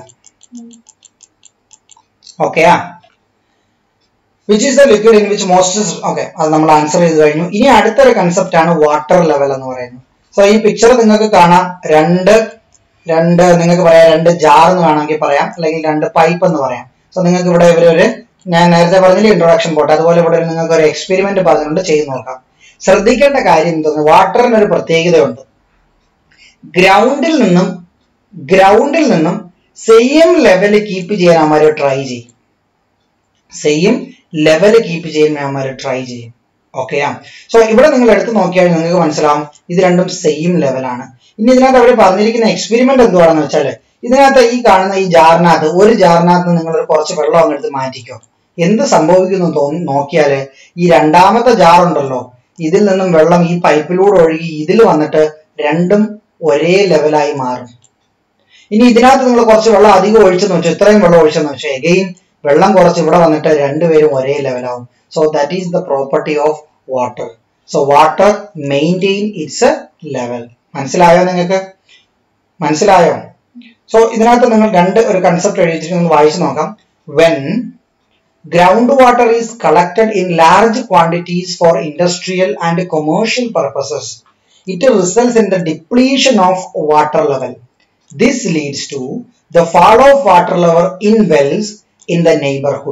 ഓക്കെയാ which is the liquid in which most okay അത് നമ്മൾ ആൻസർ ചെയ്ത് കഴിഞ്ഞു ഇനി അടുത്തൊരു കൺസെപ്റ്റ് ആണ് വാട്ടർ ലെവൽ എന്ന് പറയുന്നത് സോ ഈ പിക്ചർ നിങ്ങൾക്ക് കാണാം രണ്ട് രണ്ട് നിങ്ങൾക്ക് പറയാം രണ്ട് ജാർ എന്ന് വേണമെങ്കിൽ പറയാം അല്ലെങ്കിൽ രണ്ട് പൈപ്പ് എന്ന് പറയാം സോ നിങ്ങൾക്ക് ഇവിടെ ഇവര് ഒരു ഞാൻ നേരത്തെ പറഞ്ഞില്ല ഇൻട്രൊഡക്ഷൻ പോട്ടെ അതുപോലെ ഇവിടെ നിങ്ങൾക്ക് ഒരു എക്സ്പെരിമെന്റ് പറഞ്ഞുകൊണ്ട് ചെയ്ത് നോക്കാം ശ്രദ്ധിക്കേണ്ട കാര്യം എന്തെന്ന് വാട്ടറിന് ഒരു പ്രത്യേകതയുണ്ട് ഗ്രൗണ്ടിൽ നിന്നും ഗ്രൗണ്ടിൽ നിന്നും സെയിം ലെവൽ കീപ്പ് ചെയ്യാൻ അവന്മാർ ട്രൈ ചെയ്യും സെയിം ലെവൽ കീപ്പ് ചെയ്യാൻ അവന്മാർ ട്രൈ ചെയ്യും ഓക്കെയാ സോ ഇവിടെ നിങ്ങൾ എടുത്ത് നോക്കിയാൽ നിങ്ങൾക്ക് മനസ്സിലാവും ഇത് രണ്ടും സെയിം ലെവലാണ് ഇനി ഇതിനകത്ത് അവർ പറഞ്ഞിരിക്കുന്ന എക്സ്പെരിമെന്റ് എന്തുവാണെന്ന് വെച്ചാൽ ഇതിനകത്ത് ഈ കാണുന്ന ഈ ജാറിനകത്ത് ഒരു ജാറിനകത്ത് നിങ്ങൾ കുറച്ച് വെള്ളം അങ്ങ് എടുത്ത് മാറ്റിക്കോ എന്ത് സംഭവിക്കുന്നു തോന്നി നോക്കിയാല് ഈ രണ്ടാമത്തെ ജാർ ഉണ്ടല്ലോ ഇതിൽ നിന്നും വെള്ളം ഈ പൈപ്പിലൂടെ ഒഴുകി ഇതിൽ വന്നിട്ട് രണ്ടും ഒരേ ലെവലായി മാറും ഇനി ഇതിനകത്ത് നിങ്ങൾ കുറച്ച് വെള്ളം അധികം ഒഴിച്ചെന്ന് വെച്ചു ഇത്രയും വെള്ളം ഒഴിച്ചെന്ന് വെച്ചു എഗെയിൻ വെള്ളം കുറച്ച് ഇവിടെ വന്നിട്ട് രണ്ടുപേരും ഒരേ ലെവലാവും so that is the property of water so water maintain its a level മനസ്സിലായോ നിങ്ങൾക്ക് മനസ്സിലായോ സോ ഇതിനകത്ത് നിങ്ങൾ രണ്ട് ഒരു കൺസെപ്റ്റ് എഴുതിയിട്ട് ഒന്ന് വായിച്ചു നോക്കാം when groundwater is collected in large quantities for industrial and commercial purposes it results in the depletion of water level this leads to the fall of water level in wells in the neighborhood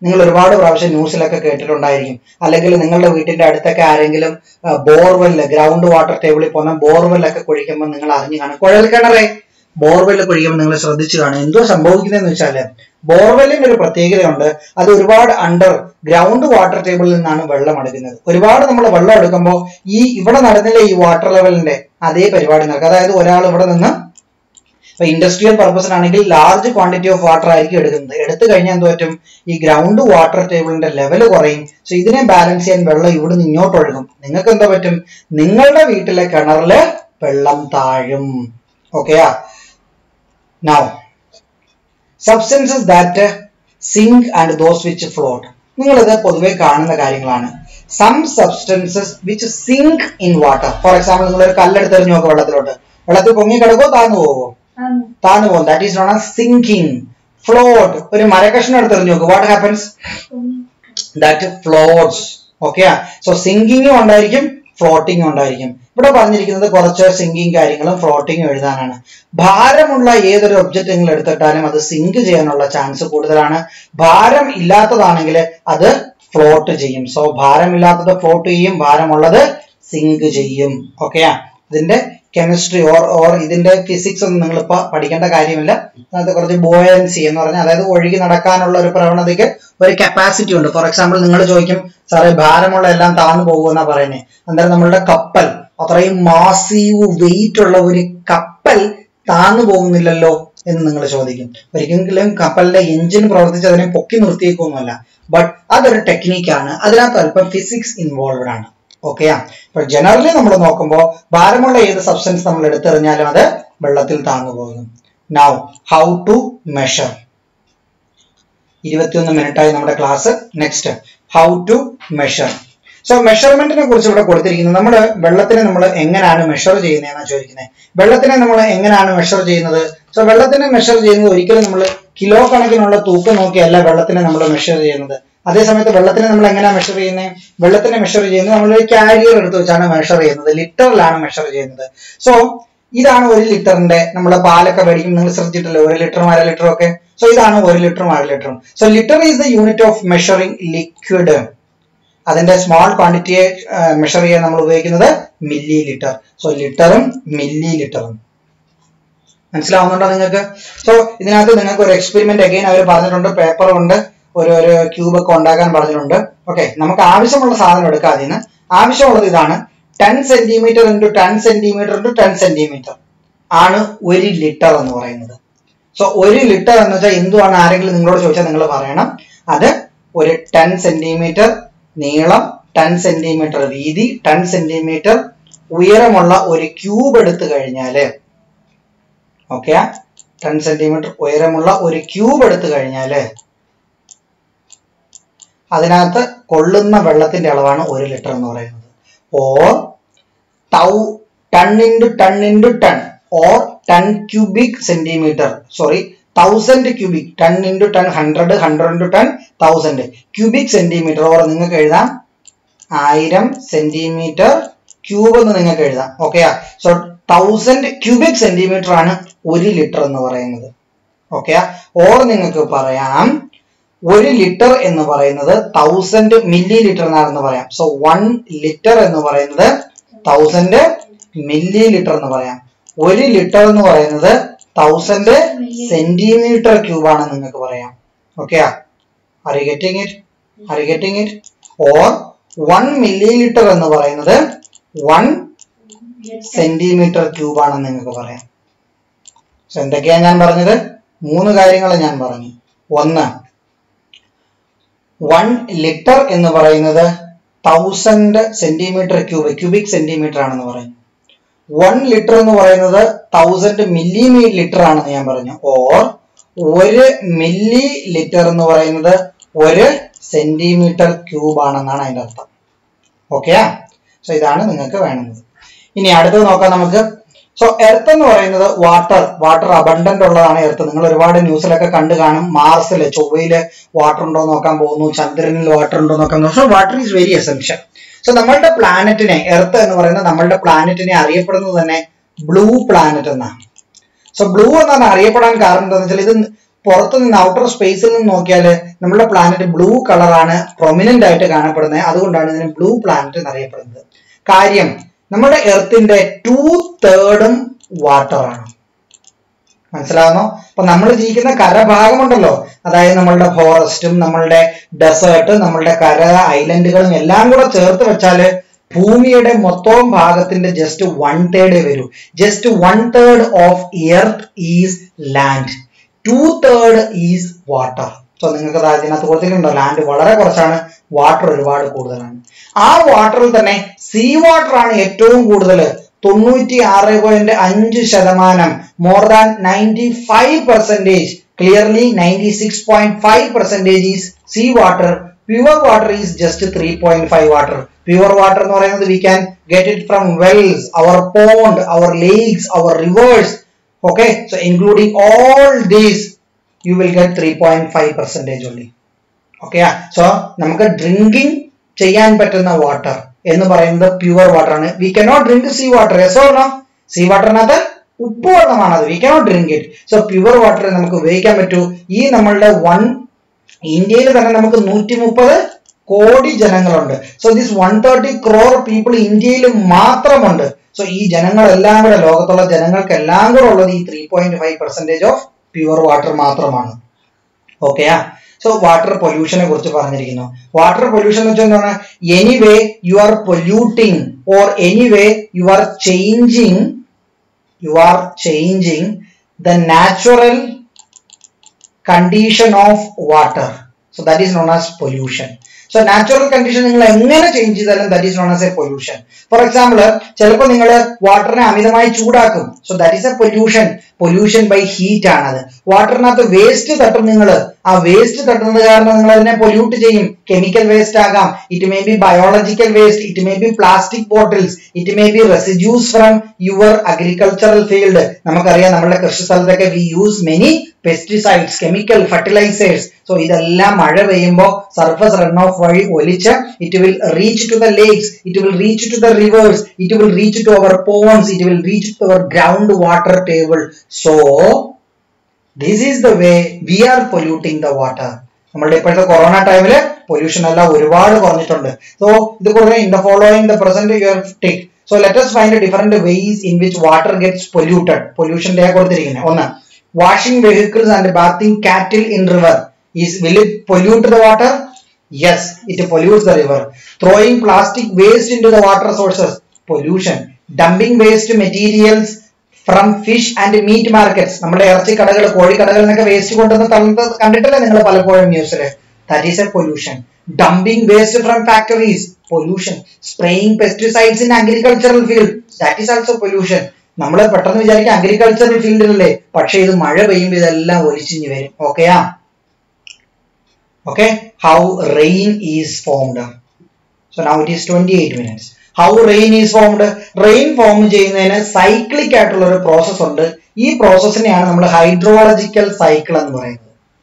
നിങ്ങൾ ഒരുപാട് പ്രാവശ്യം ന്യൂസിലൊക്കെ കേട്ടിട്ടുണ്ടായിരിക്കും അല്ലെങ്കിൽ നിങ്ങളുടെ വീട്ടിന്റെ അടുത്തൊക്കെ ആരെങ്കിലും borewell ground water ടേബിളിൽ പോകുന്ന ബോർവെല്ലൊക്കെ കുഴിക്കുമ്പോൾ നിങ്ങൾ അറിഞ്ഞു കാണും കുഴൽ കിണറേ ബോർവെല്ല് കുഴിക്കുമ്പോൾ നിങ്ങൾ ശ്രദ്ധിച്ചു കാണും എന്തോ സംഭവിക്കുന്നതെന്ന് വെച്ചാല് ബോർവെല്ലിന്റെ ഒരു പ്രത്യേകതയുണ്ട് അത് ഒരുപാട് അണ്ടർ ഗ്രൗണ്ട് വാട്ടർ ടേബിളിൽ നിന്നാണ് വെള്ളം എടുക്കുന്നത് ഒരുപാട് നമ്മൾ വെള്ളം എടുക്കുമ്പോൾ ഈ ഇവിടെ നടന്നില്ല ഈ വാട്ടർ ലെവലിന്റെ അതേ പരിപാടി നടക്കും അതായത് ഒരാൾ ഇവിടെ നിന്ന് ഇപ്പൊ ഇൻഡസ്ട്രിയൽ പർപ്പസിനാണെങ്കിൽ ലാർജ് ക്വാണ്ടിറ്റി ഓഫ് വാട്ടർ ആയിരിക്കും എടുക്കുന്നത് എടുത്തു കഴിഞ്ഞാൽ എന്ത് പറ്റും ഈ ഗ്രൗണ്ട് വാട്ടർ ടേബിളിന്റെ ലെവൽ കുറയും സോ ഇതിനെ ബാലൻസ് ചെയ്യാൻ വെള്ളം ഇവിടെ നിന്ന് ഇങ്ങോട്ട് ഒഴുകും നിങ്ങൾക്ക് എന്താ പറ്റും നിങ്ങളുടെ വീട്ടിലെ കിണറില് വെള്ളം താഴും ഓക്കെയാ now substances that sink and those which float നിങ്ങളിത് പൊതുവെ കാണുന്ന കാര്യങ്ങളാണ് some substances which sink in water for example നിങ്ങൾ ഒരു കല്ലെടുത്തെറിഞ്ഞു നോക്കുക വെള്ളത്തിലോട്ട് വെള്ളത്തിൽ പൊങ്ങി കിടക്കോ താന്നു പോവോ Um, താന്നു പോകും that is known as sinking float ഒരു മരകഷ്ണം എടുത്തെറിഞ്ഞു നോക്കുക what happens that floats okay so സിങ്കിങ്ങും ഉണ്ടായിരിക്കും ഫ്ലോട്ടിങ്ങും ഉണ്ടായിരിക്കും ഇവിടെ പറഞ്ഞിരിക്കുന്നത് കുറച്ച് സിങ്കിങ് കാര്യങ്ങളും ഫ്ലോട്ടിങ്ങും എഴുതാനാണ് ഭാരമുള്ള ഏതൊരു ഒബ്ജക്റ്റ് നിങ്ങൾ എടുത്തിട്ടാലും അത് സിങ്ക് ചെയ്യാനുള്ള ചാൻസ് കൂടുതലാണ് ഭാരം ഇല്ലാത്തതാണെങ്കിൽ അത് ഫ്ലോട്ട് ചെയ്യും സോ ഭാരമില്ലാത്തത് ഫ്ലോട്ട് ചെയ്യും ഭാരമുള്ളത് സിങ്ക് ചെയ്യും ഓക്കെയാ ഇതിന്റെ കെമിസ്ട്രി ഓർ ഓർ ഇതിന്റെ ഫിസിക്സ് ഒന്നും നിങ്ങൾ ഇപ്പൊ പഠിക്കേണ്ട കാര്യമില്ല അതിനകത്ത് കുറച്ച് ബോയൻസി എന്ന് പറഞ്ഞാൽ അതായത് ഒഴുകി നടക്കാനുള്ള ഒരു പ്രവണതയ്ക്ക് ഒരു കപ്പാസിറ്റി ഉണ്ട് ഫോർ എക്സാമ്പിൾ നിങ്ങൾ ചോദിക്കും സാറേ ഭാരമുള്ള എല്ലാം താഴ്ന്നു പോകുമെന്നാ പറയുന്നത് അന്നേരം നമ്മളുടെ കപ്പൽ അത്രയും മാസീവ് വെയിറ്റ് ഉള്ള ഒരു കപ്പൽ താഴ്ന്നു പോകുന്നില്ലല്ലോ എന്ന് നിങ്ങൾ ചോദിക്കും ഒരിക്കലും കപ്പലിന്റെ എഞ്ചിൻ പ്രവർത്തിച്ച് അതിനെ പൊക്കി നിർത്തിയേക്കൊന്നുമല്ല ബട്ട് അതൊരു ടെക്നിക്കാണ് അതിനകത്ത് അല്പം ഫിസിക്സ് ഇൻവോൾവഡ് ആണ് ഓക്കെയാ ഇപ്പൊ ജനറലി നമ്മൾ നോക്കുമ്പോൾ ഭാരമുള്ള ഏത് സബ്സ്റ്റൻസ് നമ്മൾ എടുത്തെറിഞ്ഞാലും അത് വെള്ളത്തിൽ താങ്ങു പോകും നൗ ഹൗ ടു മെഷർ ഇരുപത്തിയൊന്ന് മിനിറ്റായി നമ്മുടെ class next how to measure so മെഷർമെന്റിനെ കുറിച്ച് ഇവിടെ കൊടുത്തിരിക്കുന്നത് നമ്മൾ വെള്ളത്തിനെ നമ്മൾ എങ്ങനെയാണ് മെഷർ ചെയ്യുന്നതെന്നാണ് ചോദിക്കുന്നത് വെള്ളത്തിനെ നമ്മൾ എങ്ങനെയാണ് മെഷർ ചെയ്യുന്നത് സോ വെള്ളത്തിനെ മെഷർ ചെയ്യുന്നത് ഒരിക്കലും നമ്മൾ കിലോ കണക്കിനുള്ള തൂക്കം നോക്കിയല്ല വെള്ളത്തിനെ നമ്മൾ മെഷർ ചെയ്യുന്നത് അതേസമയത്ത് വെള്ളത്തിനെ നമ്മൾ എങ്ങനെയാണ് മെഷർ ചെയ്യുന്നത് വെള്ളത്തിനെ മെഷർ ചെയ്യുന്നത് നമ്മൾ ഒരു കാരിയർ എടുത്ത് വെച്ചാണ് മെഷർ ചെയ്യുന്നത് ലിറ്ററിലാണ് മെഷർ ചെയ്യുന്നത് സോ ഇതാണ് ഒരു ലിറ്ററിന്റെ നമ്മൾ പാലൊക്കെ മേടിക്കും നിങ്ങൾ ശ്രദ്ധിച്ചിട്ടില്ലേ ഒരു ലിറ്ററും അര ലിറ്ററും ഒക്കെ സോ ഇതാണ് ഒരു ലിറ്ററും അര ലിറ്ററും so litre is the unit of measuring liquid അതിന്റെ സ്മോൾ ക്വാണ്ടിറ്റിയെ മെഷർ ചെയ്യാൻ നമ്മൾ ഉപയോഗിക്കുന്നത് മില്ലി ലിറ്റർ സോ ലിറ്ററും മില്ലി ലിറ്ററും മനസ്സിലാവുന്നുണ്ടോ നിങ്ങൾക്ക് സോ ഇതിനകത്ത് നിങ്ങൾക്ക് ഒരു എക്സ്പെരിമെന്റ് അഗൈൻ അവർ പറഞ്ഞിട്ടുണ്ട് പേപ്പർ കൊണ്ട് ഒരു ഒരു ക്യൂബ് ഒക്കെ ഉണ്ടാക്കാൻ പറഞ്ഞിട്ടുണ്ട് ഓക്കെ നമുക്ക് ആവശ്യമുള്ള സാധനം എടുക്കാം അതിന് ആവശ്യമുള്ളത് ഇതാണ് ten centimetre into ten centimetre into ten centimetre ആണ് ഒരു ലിറ്റർ എന്ന് പറയുന്നത് സോ ഒരു ലിറ്റർ എന്ന് വെച്ചാൽ എന്തുവാണ് ആരെങ്കിലും നിങ്ങളോട് ചോദിച്ചാൽ നിങ്ങൾ പറയണം അത് ഒരു ടെൻ സെന്റിമീറ്റർ നീളം ടെൻ സെന്റിമീറ്റർ വീതി ടെൻ സെന്റിമീറ്റർ ഉയരമുള്ള ഒരു ക്യൂബ് എടുത്തു കഴിഞ്ഞാല് ഓക്കെ ടെൻ സെന്റിമീറ്റർ ഉയരമുള്ള ഒരു ക്യൂബ് എടുത്തു കഴിഞ്ഞാല് അതിനകത്ത് കൊള്ളുന്ന വെള്ളത്തിന്റെ അളവാണ് ഒരു ലിറ്റർ എന്ന് പറയുന്നത് or thou ten into ten into ten or ten cubic centimetre sorry thousand cubic ten into ten hundred hundred into ten thousand cubic centimetre or നിങ്ങൾക്ക് എഴുതാം ആയിരം സെന്റിമീറ്റർ ക്യൂബ് എന്ന് നിങ്ങൾക്ക് എഴുതാം ഓക്കെയാ സോ തൗസൻഡ് ക്യൂബിക് സെന്റിമീറ്റർ ആണ് ഒരു litre എന്ന് പറയുന്നത് ഓക്കെയാ ഓർ നിങ്ങൾക്ക് പറയാം ഒരു ലിറ്റർ എന്ന് പറയുന്നത് തൗസൻഡ് മില്ലി ലിറ്റർ എന്നാണെന്ന് പറയാം സോ വൺ ലിറ്റർ എന്ന് പറയുന്നത് തൗസൻഡ് മില്ലി ലിറ്റർ എന്ന് പറയാം ഒരു ലിറ്റർ എന്ന് പറയുന്നത് തൗസൻഡ് സെന്റിമീറ്റർ ക്യൂബ് ആണ് നിങ്ങൾക്ക് പറയാം ഓക്കെയാ are you getting it are you getting it or one millilitre എന്ന് പറയുന്നത് വൺ സെന്റിമീറ്റർ ക്യൂബ് ആണെന്ന് നിങ്ങൾക്ക് പറയാം സോ എന്തൊക്കെയാ ഞാൻ പറഞ്ഞത് മൂന്ന് കാര്യങ്ങൾ ഞാൻ പറഞ്ഞു ഒന്ന് വൺ ലിറ്റർ എന്ന് പറയുന്നത് thousand centimetre cube cubic centimetre ആണെന്ന് പറഞ്ഞു വൺ ലിറ്റർ എന്ന് പറയുന്നത് തൗസൻഡ് മില്ലി ലിറ്റർ ആണെന്ന് ഞാൻ പറഞ്ഞു ഓർ ഒരു മില്ലി ലിറ്റർ എന്ന് പറയുന്നത് ഒരു സെന്റിമീറ്റർ ക്യൂബ് ആണെന്നാണ് അതിന്റെ അർത്ഥം ഓക്കെ സോ ഇതാണ് നിങ്ങൾക്ക് വേണ്ടുന്നത് ഇനി അടുത്തത് നോക്കാം നമുക്ക് സോ എർത്ത് എന്ന് പറയുന്നത് വാട്ടർ വാട്ടർ അബണ്ടന്റ് ഉള്ളതാണ് എർത്ത് നിങ്ങൾ ഒരുപാട് ന്യൂസിലൊക്കെ കണ്ടു കാണും മാർസില് ചൊവ്വയില് വാട്ടർ ഉണ്ടോ എന്ന് നോക്കാൻ പോകുന്നു ചന്ദ്രനിൽ വാട്ടർ ഉണ്ടോ എന്ന് നോക്കാൻ പോകുന്നു so water is very essential so നമ്മളുടെ പ്ലാനറ്റിനെ എർത്ത് എന്ന് പറയുന്നത് നമ്മളുടെ പ്ലാനറ്റിനെ അറിയപ്പെടുന്നത് തന്നെ ബ്ലൂ പ്ലാനറ്റ് എന്നാണ് സോ ബ്ലൂ എന്നാണ് അറിയപ്പെടാൻ കാരണം എന്താണെന്ന് വെച്ചാൽ ഇത് പുറത്ത് നിന്ന് ഔട്ടർ സ്പേസിൽ നിന്ന് നോക്കിയാൽ നമ്മുടെ പ്ലാനറ്റ് ബ്ലൂ കളറാണ് പ്രൊമിനന്റ് ആയിട്ട് കാണപ്പെടുന്നത് അതുകൊണ്ടാണ് ഇതിന് ബ്ലൂ പ്ലാനറ്റ് എന്നറിയപ്പെടുന്നത് കാര്യം നമ്മുടെ എർത്തിന്റെ ടു തേർഡും വാട്ടർ ആണ് മനസ്സിലാവുന്നോ അപ്പൊ നമ്മൾ ജീവിക്കുന്ന കരഭാഗമുണ്ടല്ലോ അതായത് നമ്മളുടെ ഫോറസ്റ്റും നമ്മളുടെ ഡെസേർട്ട് നമ്മളുടെ കര ഐലൻഡുകളും എല്ലാം കൂടെ ചേർത്ത് വെച്ചാല് ഭൂമിയുടെ മൊത്തം ഭാഗത്തിന്റെ ജസ്റ്റ് വൺ തേർഡ് വരൂ just one third of earth is land two third is water so നിങ്ങൾക്ക് ദാ ഇതിനകത്ത് കൊടുത്തിട്ടുണ്ടോ ലാൻഡ് വളരെ കുറച്ചാണ് വാട്ടർ ഒരുപാട് കൂടുതലാണ് ആ വാട്ടറിൽ തന്നെ സീ വാട്ടർ ആണ് ഏറ്റവും കൂടുതൽ തൊണ്ണൂറ്റി ആറ് പോയിന്റ് അഞ്ച് ശതമാനം more than ninety five percentage clearly ninety six point five percentage is sea water pure water is just three point five water pure water എന്ന് പറയുന്നത് we can get it from wells or pond or lakes or rivers okay so including all these you will get 3.5 percentage only okay so നമുക്ക് drinking ചെയ്യാൻ പറ്റുന്ന water എന്ന് പറയുന്നത് pure water ആണ് we cannot drink sea water എസോ no sea വാട്ടറിനകത്ത് ഉപ്പ് വെള്ളമാണ് അത് we cannot drink it so pure water നമുക്ക് ഉപയോഗിക്കാൻ പറ്റൂ ഈ നമ്മളുടെ വൺ ഇന്ത്യയിൽ തന്നെ നമുക്ക് നൂറ്റി മുപ്പത് കോടി ജനങ്ങളുണ്ട് so this one thirty crore people ഇന്ത്യയിൽ മാത്രമുണ്ട് സോ ഈ ജനങ്ങളെല്ലാം കൂടെ ലോകത്തുള്ള ജനങ്ങൾക്കെല്ലാം കൂടെ ഉള്ളത് ഈ three point five percentage of pure water മാത്രമാണ് ഓക്കെയാ സോ വാട്ടർ പൊല്യൂഷനെ കുറിച്ച് പറഞ്ഞിരിക്കുന്നു വാട്ടർ പൊല്യൂഷൻ എന്ന് വെച്ചാൽ എന്താണ് anyway you are polluting or anyway you are changing you are changing the natural condition of water so that is known as pollution so natural condition നിങ്ങൾ എങ്ങനെ change ചെയ്താലും that is known as a pollution for example ചിലപ്പോൾ നിങ്ങൾ വാട്ടറിനെ അമിതമായി ചൂടാക്കും so that is a pollution pollution by heat ആണത് വാട്ടറിനകത്ത് വേസ്റ്റ് തട്ടും നിങ്ങൾ ആ വേസ്റ്റ് തട്ടുന്നത് കാരണം നിങ്ങൾ അതിനെ പൊല്യൂട്ട് ചെയ്യും കെമിക്കൽ വേസ്റ്റ് ആകാം it may be biological waste it may be plastic bottles it may be residues from your agricultural field നമുക്കറിയാം നമ്മുടെ കൃഷി സ്ഥലത്തൊക്കെ we use many pesticides chemical fertilisers so ഇതെല്ലാം മഴ പെയ്യുമ്പോൾ സർഫസ് റൺ ഓഫ് വഴി ഒലിച്ച് it will reach to the lakes it will reach to the rivers it will reach to our ponds it will reach to our ground water table so this is the way we are polluting the water നമ്മളുടെ ഇപ്പോഴത്തെ corona ടൈമില് pollution എല്ലാം ഒരുപാട് കുറഞ്ഞിട്ടുണ്ട് so ഇത് കൂടുതൽ in the following the present you take so let us find different ways in which water gets polluted പൊല്യൂഷന്റെ കൊടുത്തിരിക്കുന്നത് ഒന്ന് washing vehicles and bathing cattle in river is will it pollute the water yes it pollutes the river throwing plastic waste into the water sources pollution dumping waste materials from fish and meat markets നമ്മുടെ ഇറച്ചി കടകൾ കോഴിക്കടകളിൽ നിന്നൊക്കെ waste കൊണ്ടുവന്ന് തള്ളുന്നത് കണ്ടിട്ടില്ലേ നിങ്ങൾ പലപ്പോഴും ന്യൂസിൽ that is a pollution dumping waste from factories pollution spraying pesticides in agricultural field that is also pollution നമ്മൾ പെട്ടെന്ന് വിചാരിക്കും അഗ്രികൾച്ചറൽ ഫീൽഡിലല്ലേ പക്ഷെ ഇത് മഴ പെയ്യുമ്പോൾ ഇതെല്ലാം ഒലിച്ചിഞ്ഞ് വരും ഓക്കെയാ okay how rain is formed so now it is twenty eight minutes how rain is formed rain form ചെയ്യുന്നതിന് സൈക്ലിക് ആയിട്ടുള്ള ഒരു പ്രോസസ് ഉണ്ട് ഈ പ്രോസസ്സിനെയാണ് നമ്മൾ ഹൈഡ്രോളജിക്കൽ സൈക്കിൾ എന്ന് പറയുന്നത്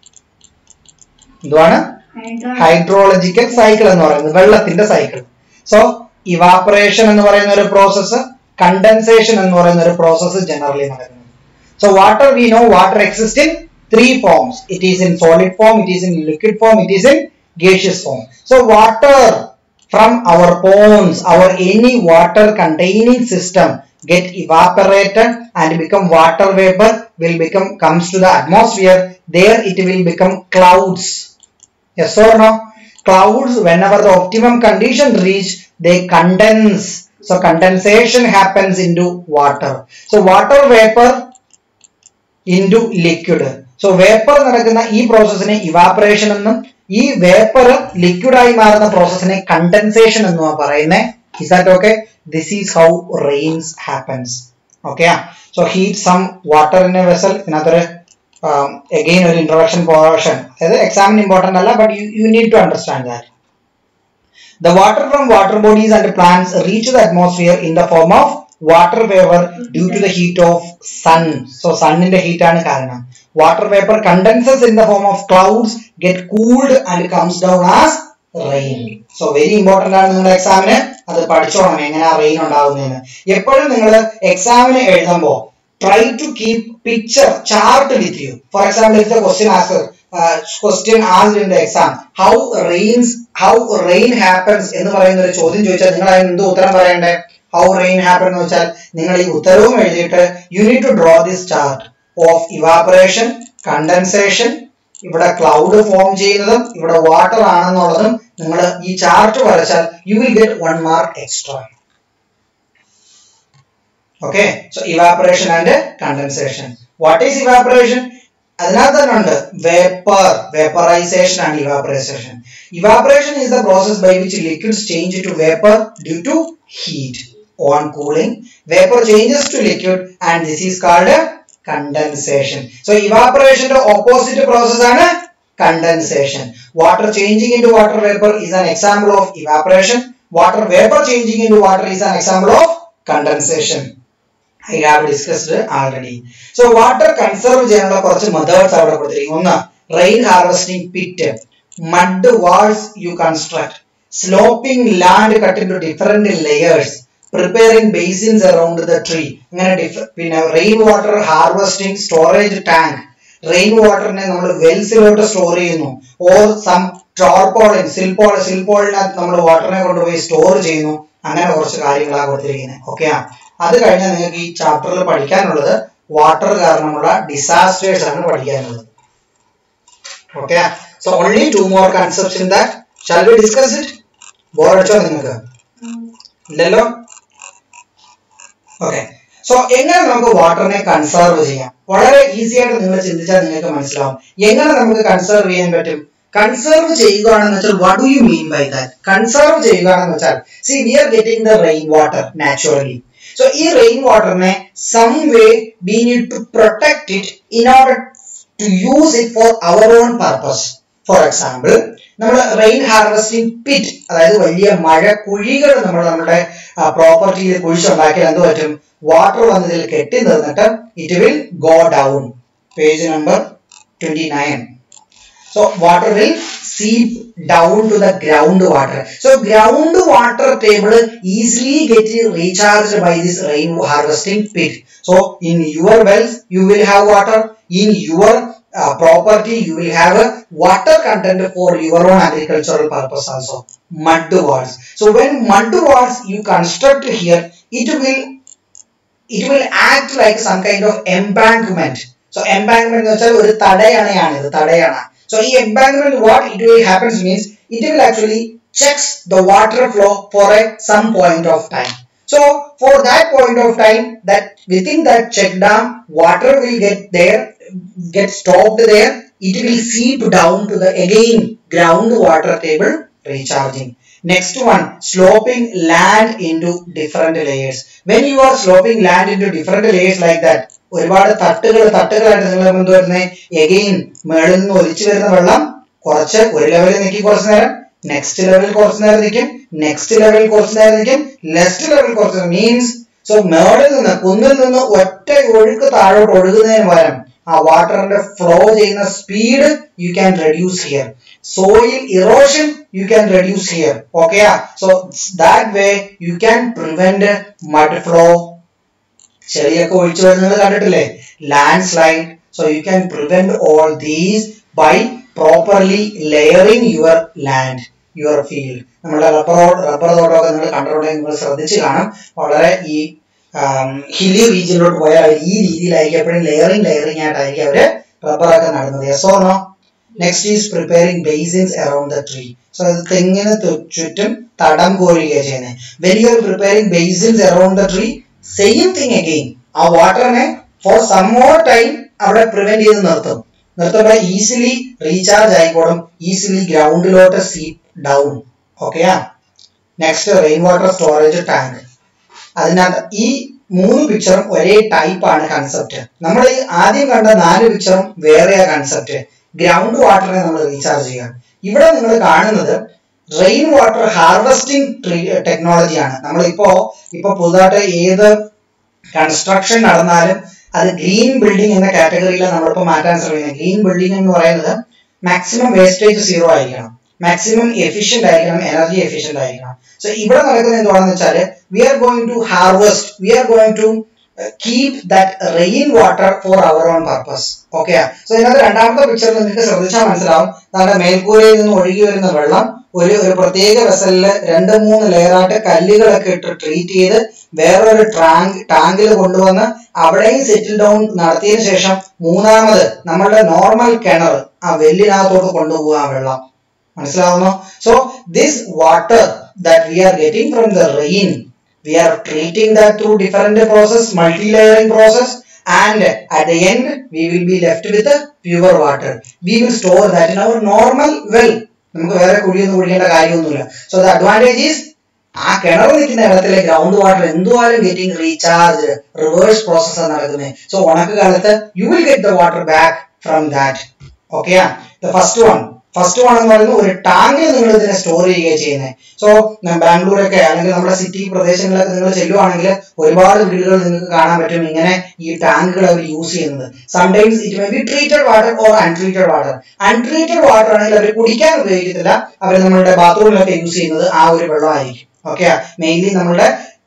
എന്തുവാണ് ഹൈഡ്രോളജിക്കൽ സൈക്കിൾ എന്ന് പറയുന്നത് വെള്ളത്തിന്റെ സൈക്കിൾ സോ ഇവാപറേഷൻ എന്ന് പറയുന്ന ഒരു പ്രോസസ്സ് കണ്ടൻസേഷൻ എന്ന് പറയുന്ന ഒരു പ്രോസസ്സ് ജനറലി നടക്കുന്നത് so water we know water exist in three forms it is in solid form it is in liquid form it is in gaseous form so water from our ponds our any water containing system get evaporated and become water vapor will become comes to the atmosphere there it will become clouds yes or no clouds whenever the optimum condition reach they condense so condensation happens into water so water vapor into liquid so vapour നടക്കുന്ന ഈ പ്രോസസ്സിനെ evaporation എന്നും ഈ vapour liquid ആയി മാറുന്ന പ്രോസസ്സിനെ condensation എന്നുമാണ് പറയുന്നത് is that okay this is how rains happens okay so heat some water in a vessel ഇതിനകത്തൊരു again ഒരു ഇൻട്രൊഡക്ഷൻ പോർഷൻ അതായത് എക്സാമിന് ഇമ്പോർട്ടന്റ് അല്ല but you need to understand that The water from water bodies and plants reach the atmosphere in the form of water vapor due to the heat of sun. So sun in the heat ആണ് കാരണം water vapor condenses in the form of clouds get cooled and comes down as rain. So very important ആണ് നിങ്ങളുടെ എക്സാമിന് അത് പഠിച്ചോണം എങ്ങനെയാ rain ഉണ്ടാവുന്നതെന്ന് എപ്പോഴും നിങ്ങൾ എക്സാമിന് എഴുതുമ്പോൾ try to keep picture chart with you. For example, if the question asked, uh, question asked in the exam, how rains, how rain happens എന്ന് പറയുന്ന ഒരു ചോദ്യം ചോദിച്ചാൽ നിങ്ങൾ അതിന് എന്ത് ഉത്തരം പറയണ്ടേ ഹൗ റെയിൻ ഹാപ്പൻ എന്ന് വെച്ചാൽ നിങ്ങൾ ഈ ഉത്തരവും എഴുതിയിട്ട് you need to draw this chart of evaporation condensation ഇവിടെ ക്ലൗഡ് ഫോം ചെയ്യുന്നതും ഇവിടെ വാട്ടർ ആണെന്നുള്ളതും നിങ്ങൾ ഈ ചാർട്ട് വരച്ചാൽ you will get one mark extra okay so evaporation and condensation what is evaporation അതിനകത്ത് തന്നെ ഉണ്ട് vapour vaporisation and evaporisation evaporation is the process by which liquids change to vapour due to heat on cooling vapour changes to liquid and this is called condensation so ഇവാപറേഷന്റെ opposite process ആണ് condensation water changing into water vapour is an example of evaporation water vapour changing into water is an example of condensation I have discussed already so water conserve ചെയ്യാനുള്ള കുറച്ച് methods അവിടെ കൊടുത്തിരിക്കും ഒന്ന് rain harvesting pit mud walls you construct sloping land cut into different layers preparing basins around the tree ഇങ്ങനെ ഡിഫ- പിന്നെ rain water harvesting storage tank rain വാട്ടറിനെ നമ്മൾ വെൽസിലോട്ട് സ്റ്റോർ ചെയ്യുന്നു ഓർ സം ടോർപോളിൻ സിൽപോൾ സിൽപോളിനകത്ത് നമ്മൾ വാട്ടറിനെ കൊണ്ടുപോയി സ്റ്റോർ ചെയ്യുന്നു അങ്ങനെ കുറച്ച് കാര്യങ്ങളാണ് കൊടുത്തിരിക്കുന്നത് ഓക്കെ അത് കഴിഞ്ഞാൽ നിങ്ങൾക്ക് ഈ ചാപ്റ്ററിൽ പഠിക്കാനുള്ളത് വാട്ടർ കാരണമുള്ള ഡിസാസ്റ്റേഴ്സ് ആണ് പഠിക്കാനുള്ളത് okay so only two more concepts in that shall we discuss it bore അടിച്ചോ നിങ്ങൾക്ക് ഇല്ലല്ലോ ഓക്കെ സോ എങ്ങനെ നമുക്ക് വാട്ടറിനെ കൺസർവ് ചെയ്യാം വളരെ ഈസി ആയിട്ട് നിങ്ങൾ ചിന്തിച്ചാൽ നിങ്ങൾക്ക് മനസ്സിലാവും എങ്ങനെ നമുക്ക് കൺസർവ് ചെയ്യാൻ പറ്റും കൺസർവ് ചെയ്യുകയാണെന്ന് വെച്ചാൽ what do you mean by that conserve ചെയ്യുകയാണെന്ന് വെച്ചാൽ see we are getting the rain water naturally so ഈ റെയിൻ വാട്ടറിനെ some way we need to protect it in order to use it for our own purpose for example നമ്മൾ rain harvesting pit അതായത് വലിയ മഴ കുഴികൾ നമ്മൾ നമ്മുടെ പ്രോപ്പർട്ടിയിൽ കുഴിച്ചുണ്ടാക്കിയാൽ എന്ത് പറ്റും വാട്ടർ വന്നതിൽ കെട്ടി നിന്നിട്ട് it will go down page number twenty nine So water will seep down to the groundwater. So groundwater table easily get recharged by this rain harvesting pit. So in your wells you will have water. In your uh, property you will have a water content for your own agricultural purpose also. Mud walls. So when mud walls you construct here, it will it will act like some kind of embankment. So embankment എന്ന് വെച്ചാൽ ഒരു തടയണയാണ് ഇത് തടയണ So ഈ embankment what it will happens means it will actually checks the water flow for a some point of time. So for that point of time that within that check dam water will get there get stopped there it will seep down to the again groundwater table recharging. Next one, sloping land into different layers. When you are sloping land into different layers like that, ഒരുപാട് തട്ടുകൾ തട്ടുകളായിട്ട് നിങ്ങൾ എന്ത് വരുന്നത് again മേളിൽ നിന്ന് ഒലിച്ചു വരുന്ന വെള്ളം കുറച്ച് ഒരു ലെവലിൽ നിൽക്കും കുറച്ച് നേരം നെക്സ്റ്റ് ലെവലിൽ കുറച്ച് നേരം നിൽക്കും നെക്സ്റ്റ് ലെവലിൽ കുറച്ച് നേരം നിൽക്കും നെക്സ്റ്റ് ലെവലിൽ കുറച്ച് മീൻസ് സോ മേളിൽ നിന്ന് കുന്നിൽ നിന്ന് ഒറ്റ ഒഴുക്ക് താഴോട്ട് ഒഴുകുന്നതിന് പകരം ആ വാട്ടറിന്റെ ഫ്ലോ ചെയ്യുന്ന speed you can reduce here soil erosion you can reduce here okay so that way you can prevent mud flow ചെളിയൊക്കെ ഒഴിച്ചു വരുന്നത് കണ്ടിട്ടില്ലേ landslide so you can prevent all these by properly layering your land your field നമ്മുടെ rubber rubber തോട്ടമൊക്കെ നിങ്ങൾ കണ്ടിട്ടുണ്ടെങ്കിൽ നിങ്ങൾ ശ്രദ്ധിച്ച് കാണും വളരെ ഈ ഹില്ലി റീജിയനിലോട്ട് പോയാൽ അവർ ഈ രീതിയിലായിരിക്കും എപ്പോഴും ലെയറിംഗ് ലെയറിംഗ് ആയിട്ടായിരിക്കും അവര് റബ്ബറൊക്കെ നടുന്നത് yes or no next is preparing basins around the tree so അത് തെങ്ങിന് ചുറ്റും തടം കോരുകയാണ് ചെയ്യുന്നത് when you are preparing basins around the tree same thing again ആ വാട്ടറിനെ ഫോർ സം മോർ ടൈം അവിടെ പ്രിവെന്റ് ചെയ്ത് നിർത്തും നിർത്തുമ്പോൾ ഈസിലി റീചാർജ് ആയിക്കോളും ഈസിലി ഗ്രൗണ്ടിലോട്ട് സീപ്പ് ഡൗൺ ഓക്കെയാ next rain water storage tank അതിനകത്ത് ഈ മൂന്ന് പിക്ചറും ഒരേ ടൈപ്പ് ആണ് കൺസെപ്റ്റ് നമ്മൾ ഈ ആദ്യം കണ്ട നാല് പിക്ചറും വേറെയാ കൺസെപ്റ്റ് ഗ്രൗണ്ട് വാട്ടറിനെ നമ്മൾ റീചാർജ് ചെയ്യാം ഇവിടെ നിങ്ങൾ കാണുന്നത് റെയിൻ വാട്ടർ ഹാർവെസ്റ്റിംഗ് ടെക്നോളജിയാണ് നമ്മളിപ്പോ ഇപ്പൊ പുതുതായിട്ട് ഏത് കൺസ്ട്രക്ഷൻ നടന്നാലും അത് ഗ്രീൻ ബിൽഡിംഗ് എന്ന കാറ്റഗറിയിലാണ് നമ്മളിപ്പോ മാറ്റാൻ ശ്രമിക്കുന്നത് ഗ്രീൻ ബിൽഡിംഗ് എന്ന് പറയുന്നത് മാക്സിമം വേസ്റ്റേജ് സീറോ ആയിരിക്കണം മാക്സിമം എഫിഷ്യന്റ് ആയിരിക്കണം എനർജി എഫിഷ്യന്റ് ആയിരിക്കണം സോ ഇവിടെ നടക്കുന്നത് എന്താണെന്ന് വെച്ചാൽ we are going to harvest we are going to keep that rain water for our own purpose okay so ഇതിനകത്ത് രണ്ടാമത്തെ പിക്ചറിൽ നിങ്ങൾക്ക് ശ്രദ്ധിച്ചാൽ മനസ്സിലാവും നമ്മുടെ മേൽക്കൂരയിൽ നിന്ന് ഒഴുകി വരുന്ന വെള്ളം ഒരു ഒരു പ്രത്യേക വെസലില് രണ്ട് മൂന്ന് ലെയറായിട്ട് കല്ലുകളൊക്കെ ഇട്ട് ട്രീറ്റ് ചെയ്ത് വേറൊരു ടാങ്ക് ടാങ്കിൽ കൊണ്ടുവന്ന് അവിടെയും സെറ്റിൽ ഡൗൺ നടത്തിയതിനു ശേഷം മൂന്നാമത് നമ്മളുടെ നോർമൽ കിണർ ആ വെല്ലിനകത്തോട്ട് കൊണ്ടുപോകാൻ വെള്ളം മനസ്സിലാവുന്നു so this water that we are getting from the rain we are treating that through different process multi-layering process and at the end we will be left with the pure water we will store that in our normal well നമുക്ക് വേറെ കുഴിയൊന്നും കുഴിക്കേണ്ട കാര്യമൊന്നുമില്ല so the advantage is ആ കിണർ നിൽക്കുന്ന ഇടത്തിലെ ground water എന്തുവാലും getting recharge reverse process നടക്കുന്നത് so ഉണക്ക് കാലത്ത് you will get the water back from that okay the first one first one എന്ന് പറയുന്നത് ഒരു ടാങ്കിൽ നിങ്ങൾ ഇതിനെ സ്റ്റോർ ചെയ്യുക ചെയ്യുന്നത് സോ ബാംഗ്ലൂരൊക്കെ അല്ലെങ്കിൽ നമ്മുടെ സിറ്റി പ്രദേശങ്ങളിലൊക്കെ നിങ്ങൾ ചെല്ലുവാണെങ്കിൽ ഒരുപാട് വീടുകൾ നിങ്ങൾക്ക് കാണാൻ പറ്റും ഇങ്ങനെ ഈ ടാങ്കുകൾ അവർ യൂസ് ചെയ്യുന്നത് sometimes it may be treated water or untreated water untreated water ആണെങ്കിൽ അവർ കുടിക്കാൻ ഉപയോഗിക്കത്തില്ല അവർ നമ്മളുടെ ബാത്റൂമിലൊക്കെ യൂസ് ചെയ്യുന്നത് ആ ഒരു വെള്ളമായിരിക്കും ഓക്കെ മെയിൻലി നമ്മളുടെ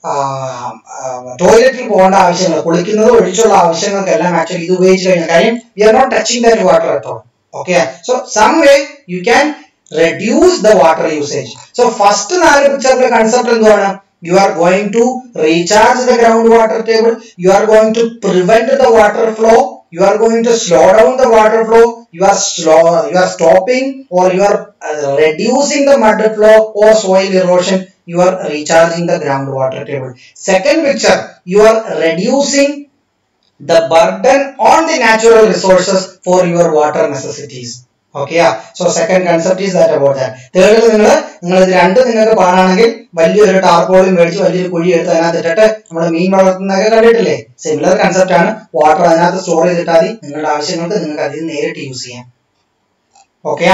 ടോയ്ലറ്റിൽ പോകേണ്ട ആവശ്യങ്ങൾ കുളിക്കുന്നത് ഒഴിച്ചുള്ള ആവശ്യങ്ങൾക്കെല്ലാം ആക്ച്വലി ഇത് ഉപയോഗിച്ച് കഴിഞ്ഞാൽ കാര്യം we are not touching that water at all okay so some way you can reduce the water usage so first നാല് പിക്ചറിന്റെ കൺസെപ്റ്റ് എന്താണ് you are going to recharge the groundwater table you are going to prevent the water flow you are going to slow down the water flow you are slow you are stopping or you are uh, reducing the mud flow or soil erosion you are recharging the groundwater table second picture you are reducing the burden on the natural resources for your water necessities okay so second concept is that about that third നിങ്ങൾ നിങ്ങൾ ഇത് രണ്ട് നിങ്ങൾക്ക് പാടാണെങ്കിൽ വലിയൊരു ടാർപോളിൽ മേടിച്ച് വലിയൊരു കുഴി എടുത്ത് അതിനകത്ത് ഇട്ടിട്ട് നമ്മൾ മീൻ വളർത്തുന്നതൊക്കെ കണ്ടിട്ടില്ലേ സിമിലർ കൺസെപ്റ്റ് ആണ് വാട്ടർ അതിനകത്ത് സ്റ്റോർ ചെയ്തിട്ടാൽ മതി നിങ്ങളുടെ ആവശ്യങ്ങൾക്ക് നിങ്ങൾക്ക് അതിൽ നേരിട്ട് യൂസ് ചെയ്യാം okay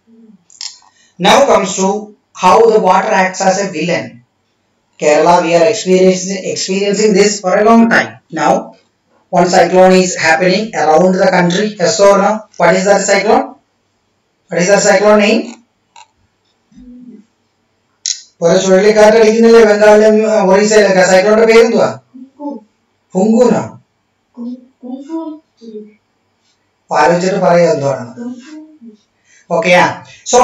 now comes to how the water acts as a villain Kerala we are experiencing experiencing this for a long time now one cyclone is happening around the country yes or no what is that cyclone what is that cyclone name ഒരു ചുഴലിക്കാറ്റ് അടിക്കുന്നില്ലേ ബംഗാളിലും ഒറീസയിലൊക്കെ സൈക്ലോണിന്റെ പേര് എന്തുവാ ഹുങ്കൂനോ kung fu ആലോചിച്ചിട്ട് പറയാ എന്തുവാണെന്ന് kung fu okay so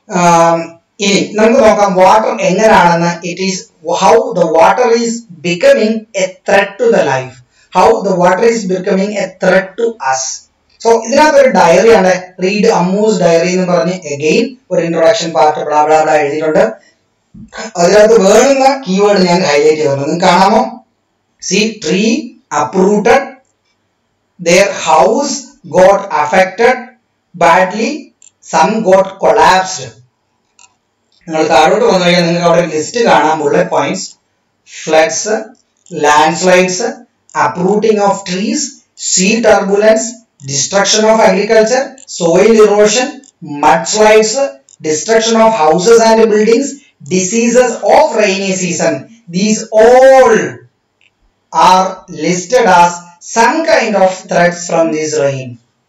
ഇനി നമുക്ക് നോക്കാം വാട്ടർ എങ്ങനെയാണെന്ന് it is how the water is becoming a threat to the life how the water is becoming a threat to us so ഇതിനകത്ത് ഒരു ഡയറി ആണ് റീഡ് അമ്മൂസ് ഡയറി എന്ന് പറഞ്ഞ് എഗെയിൻ ഒരു introduction part bla bla bla എഴുതിയിട്ടുണ്ട് അതിനകത്ത് വേണമെന്ന keyword ഞാൻ ഹൈലൈറ്റ് ചെയ്തിട്ടുണ്ട് നിങ്ങൾക്ക് കാണാമോ see tree uprooted their house got affected badly some got collapsed നിങ്ങൾ താഴോട്ട് വന്നു കഴിഞ്ഞാൽ നിങ്ങൾക്ക് അവിടെ ലിസ്റ്റ് കാണാം bullet points floods landslides uprooting of trees sea turbulence destruction of agriculture soil erosion mudslides destruction of houses and buildings diseases of rainy season these all are listed as some kind of threats from this rain.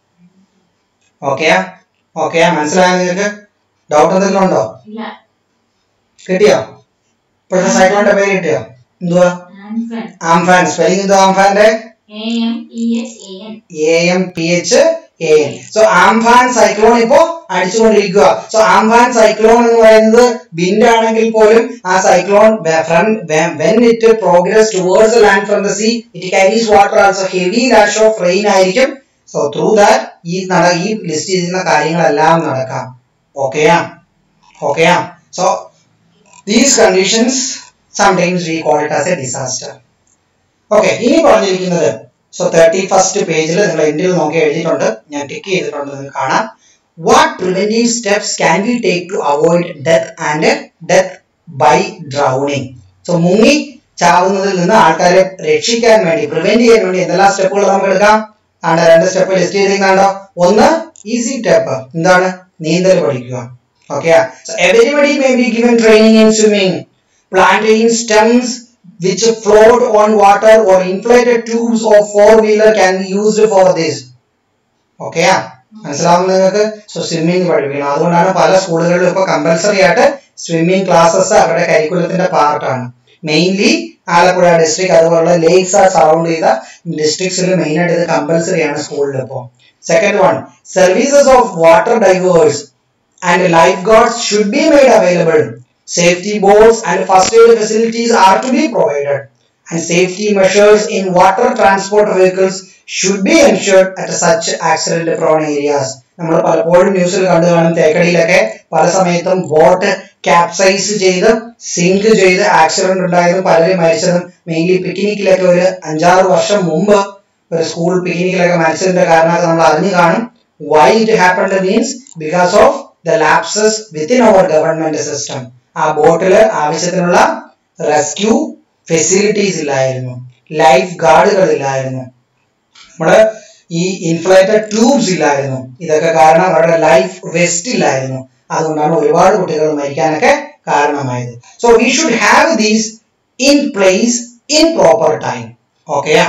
Okay okay മനസ്സിലായോ നിങ്ങൾക്ക് doubt എന്തെങ്കിലും ഉണ്ടോ ഇല്ല കിട്ടിയോ ഇപ്പോഴത്തെ സൈക്ലോണിന്റെ പേര് കിട്ടിയോ എന്തുവാ ആൻഫൻ ആംഫാൻ സ്പെല്ലിംഗ് എന്തുവാ ആംഫാന്റെ A M E H A N A M P H A N so Amphan cyclone ഇപ്പോ അടിച്ചുകൊണ്ടിരിക്കുക സോ ആംഫാൻ സൈക്ലോൺ എന്ന് പറയുന്നത് വിൻഡ് ആണെങ്കിൽ പോലും ആ cyclone when it progress towards land from the sea it carries water also heavy dash of rain ആയിരിക്കും so through that ഈ നട ഈ ലിസ്റ്റ് ചെയ്യുന്ന കാര്യങ്ങളെല്ലാം നടക്കാം ഓക്കെയാ ഓക്കെയാ so these conditions sometimes we call it as a disaster okay ഇനി പറഞ്ഞിരിക്കുന്നത് സോ തേർട്ടി ഫസ്റ്റ് പേജിൽ നിങ്ങൾ എൻഡിൽ നോക്കി എഴുതിയിട്ടുണ്ട് ഞാൻ ടിക്ക് ചെയ്തിട്ടുണ്ട് നിങ്ങൾക്ക് കാണാം what preventive steps can we take to avoid death and death by drowning so മുങ്ങി ചാവുന്നതിൽ നിന്ന് ആൾക്കാരെ രക്ഷിക്കാൻ വേണ്ടി പ്രിവെന്റ് ചെയ്യാൻ വേണ്ടി എന്തെല്ലാം സ്റ്റെപ്പുകൾ നമുക്ക് എടുക്കാം ആണ് രണ്ട് സ്റ്റെപ്പ് ലിസ്റ്റ് ചെയ്തിരിക്കുന്നുണ്ടോ ഒന്ന് ഈസി സ്റ്റെപ്പ് എന്താണ് നീന്തൽ പഠിക്കുക okay everybody may be given training in swimming plantain stems which float on water or inflated tubes of four wheeler can be used for this okay മനസ്സിലാവുന്ന നിങ്ങൾക്ക് സോ സ്വിമ്മിങ് പഠിപ്പിക്കണം അതുകൊണ്ടാണ് പല സ്കൂളുകളിലും ഇപ്പൊ കമ്പൽസറി ആയിട്ട് സ്വിമ്മിങ് ക്ലാസ്സസ് അവരുടെ കരിക്കുലത്തിന്റെ പാർട്ടാണ് മെയിൻലി ആലപ്പുഴ ഡിസ്ട്രിക്ട് അതുപോലുള്ള ലേക്സ് ആ സറൗണ്ട് ചെയ്ത ഡിസ്ട്രിക്ട്സിൽ മെയിൻ ആയിട്ട് ഇത് കമ്പൽസറി ആണ് സ്കൂളിൽ ഇപ്പോൾ second one services of water divers and life guards should be made available safety boards and first aid facilities are to be provided and safety measures in water transport vehicles should be ensured at such accident prone areas നമ്മൾ പലപ്പോഴും ന്യൂസിൽ കണ്ടു കാണും തേക്കടിയിലൊക്കെ പല സമയത്തും boat capsize ചെയ്ത് sink ചെയ്ത് ആക്സിഡന്റ് ഉണ്ടായതും പലരും മരിച്ചതും മെയിൻലി പിക്നിക്കിലൊക്കെ ഒരു അഞ്ചാറ് വർഷം മുമ്പ് ഒരു സ്കൂൾ പിക്നിക്കിലൊക്കെ മരിച്ചതിന്റെ കാരണമൊക്കെ നമ്മൾ അറിഞ്ഞു കാണും why it happened means because of the lapses within our government system ആ ബോട്ടില് ആവശ്യത്തിനുള്ള റെസ്ക്യൂ ഫെസിലിറ്റീസ് ഇല്ലായിരുന്നു ലൈഫ് ഗാർഡുകൾ ഇല്ലായിരുന്നു നമ്മുടെ ഈ ഇൻഫ്ലേറ്റഡ് ട്യൂബ്സ് ഇല്ലായിരുന്നു ഇതൊക്കെ കാരണം അവരുടെ ലൈഫ് വെസ്റ്റ് ഇല്ലായിരുന്നു അതുകൊണ്ടാണ് ഒരുപാട് കുട്ടികൾ മരിക്കാനൊക്കെ കാരണമായത് so we should have these in place in proper time ഓക്കെയാ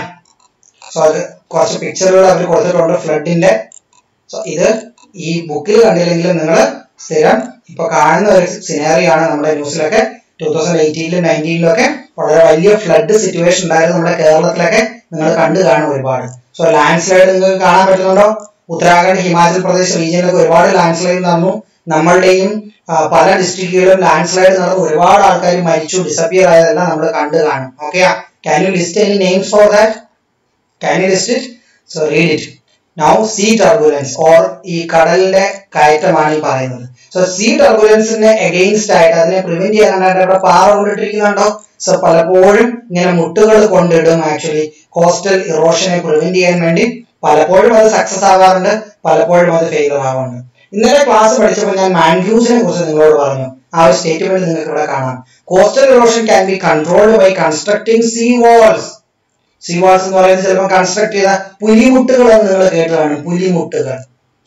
സോ അത് കുറച്ച് പിക്ചറുകൾ അവർ കൊടുത്തിട്ടുണ്ട് ഫ്ലഡിന്റെ സോ ഇത് ഈ ബുക്കിൽ കണ്ടില്ലെങ്കിലും നിങ്ങൾ സ്ഥിരം ഇപ്പൊ കാണുന്ന ഒരു സിനാറിയോ ആണ് നമ്മുടെ ന്യൂസിലൊക്കെ ടൂ തൗസൻഡ് എയ്റ്റീനിലും നയൻറ്റീനിലും ഒക്കെ വളരെ വലിയ ഫ്ലഡ് സിറ്റുവേഷൻ ഉണ്ടായിരുന്നു നമ്മുടെ കേരളത്തിലൊക്കെ നിങ്ങൾ കണ്ടു കാണും ഒരുപാട് സോ ലാൻഡ് സ്ലൈഡ് നിങ്ങൾക്ക് കാണാൻ പറ്റുന്നുണ്ടോ ഉത്തരാഖണ്ഡ് ഹിമാചൽ പ്രദേശ് റീജിയനിലൊക്കെ ഒരുപാട് ലാൻഡ് സ്ലൈഡ് നടന്നു നമ്മളുടെയും ആ, പല ഡിസ്ട്രിക്റ്റുകളിലും ലാൻഡ് സ്ലൈഡ് നടന്നു ഒരുപാട് ആൾക്കാർ മരിച്ചു ഡിസപ്പിയർ ആയതെല്ലാം നമ്മൾ കണ്ടു കാണും okay can you list any names for that Can you list it? So read it. Now sea turbulence or ഈ കടലിന്റെ കയറ്റമാണ് ഈ പറയുന്നത് സോ സീ ടർബുലൻസിനെ അഗെയിൻസ്റ്റ് ആയിട്ട് അതിനെ പ്രിവെന്റ് ചെയ്യാനായിട്ട് അവിടെ പാറ കൊണ്ടിട്ടിരിക്കുന്നുണ്ടോ സോ പലപ്പോഴും ഇങ്ങനെ മുട്ടുകൾ കൊണ്ടിടും ആക്ച്വലി കോസ്റ്റൽ ഇറോഷനെ പ്രിവെന്റ് ചെയ്യാൻ വേണ്ടി പലപ്പോഴും അത് സക്സസ് ആവാറുണ്ട് പലപ്പോഴും അത് ഫെയിലർ ആവാറുണ്ട് ഇന്നലെ ക്ലാസ് പഠിച്ചപ്പോൾ ഞാൻ മാൻഗ്രൂവ്സിനെ കുറിച്ച് നിങ്ങളോട് പറഞ്ഞു ആ ഒരു സ്റ്റേറ്റ്മെന്റ് നിങ്ങൾക്ക് ഇവിടെ കാണാം coastal erosion can be controlled by constructing sea walls seawalls എന്ന് പറയുന്നത് ചിലപ്പോൾ കൺസ്ട്രക്ട് ചെയ്ത പുലിമുട്ടുകൾ എന്ന് നിങ്ങൾ കേട്ടതാണ് പുലിമുട്ടുകൾ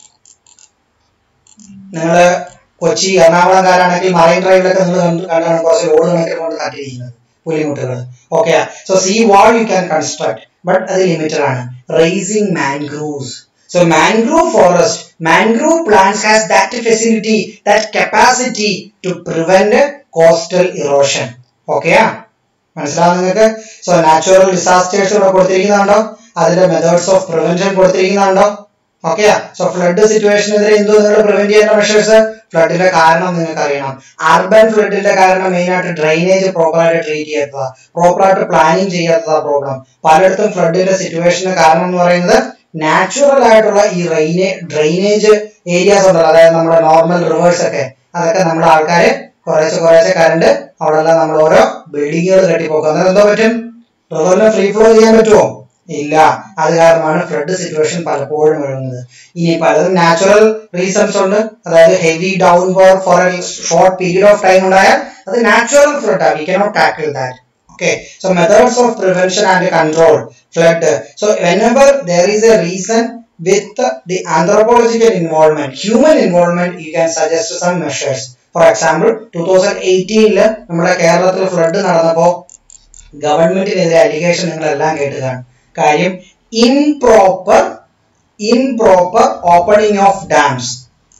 നിങ്ങൾ കൊച്ചി എറണാകുളംകാരാണെങ്കിൽ മറൈൻ ഡ്രൈവിലൊക്കെ നിങ്ങൾ കണ്ട് കണ്ടാണ് കുറച്ച് ലോഡ് കണക്കിൽ കൊണ്ട് കാട്ടിയിരിക്കുന്നത് പുലിമുട്ടുകൾ okay so sea wall you can construct but അത് ലിമിറ്റഡ് ആണ് raising mangroves So mangrove forest, mangrove plants has that facility, that capacity to prevent coastal erosion. Okay? മനസ്സിലാവും നിങ്ങൾക്ക് സോ നാച്ചുറൽ ഡിസാസ്റ്റേഴ്സ് ഇവിടെ കൊടുത്തിരിക്കുന്നുണ്ടോ അതിന്റെ മെത്തേഡ്സ് ഓഫ് പ്രിവെൻഷൻ കൊടുത്തിരിക്കുന്നുണ്ടോ okay so flood സിറ്റുവേഷനെതിരെ എന്തോ നിങ്ങൾ പ്രിവെന്റ് ചെയ്യേണ്ട മെഷേഴ്സ് ഫ്ലഡിന്റെ കാരണം നിങ്ങൾക്ക് അറിയണം അർബൻ ഫ്ലഡിന്റെ കാരണം മെയിൻ ആയിട്ട് ഡ്രെയിനേജ് പ്രോപ്പർ ആയിട്ട് ട്രീറ്റ് ചെയ്യാത്തതാ പ്രോപ്പർ ആയിട്ട് പ്ലാനിങ് ചെയ്യാത്തതാ പ്രോബ്ലം പലയിടത്തും ഫ്ലഡിന്റെ സിറ്റുവേഷന് കാരണം എന്ന് പറയുന്നത് നാച്ചുറൽ ആയിട്ടുള്ള ഈ റെയിനേ ഡ്രെയിനേജ് ഏരിയാസ് ഉണ്ടല്ലോ അതായത് നമ്മുടെ നോർമൽ റിവേഴ്സ് ഒക്കെ അതൊക്കെ നമ്മുടെ ആൾക്കാര് കുറേശ്ശെ കുറേശ്ശെ കറണ്ട് അവിടെ എല്ലാം നമ്മൾ ഓരോ ബിൽഡിങ്ങുകൾ കെട്ടിപ്പോക്കും അന്നേരം എന്തോ പറ്റും റിവറിനെ ഫ്രീ ഫ്ലോ ചെയ്യാൻ പറ്റുമോ ഇല്ല അത് കാരണമാണ് ഫ്ലഡ് സിറ്റുവേഷൻ പലപ്പോഴും വരുന്നത് ഇനി പലതും നാച്ചുറൽ റീസൺസ് ഉണ്ട് അതായത് heavy down for for a short period of time ഉണ്ടായാൽ അത് natural flood we cannot tackle that okay so methods of prevention and control flood so whenever there is a reason with the anthropological involvement human involvement you can suggest some measures for example 2018 ല് നമ്മുടെ കേരളത്തിൽ flood നടന്നപ്പോ ഗവൺമെന്റിനെതിരെ allegation നിങ്ങൾ എല്ലാം കേട്ടതാണ് കാര്യം improper improper opening of dams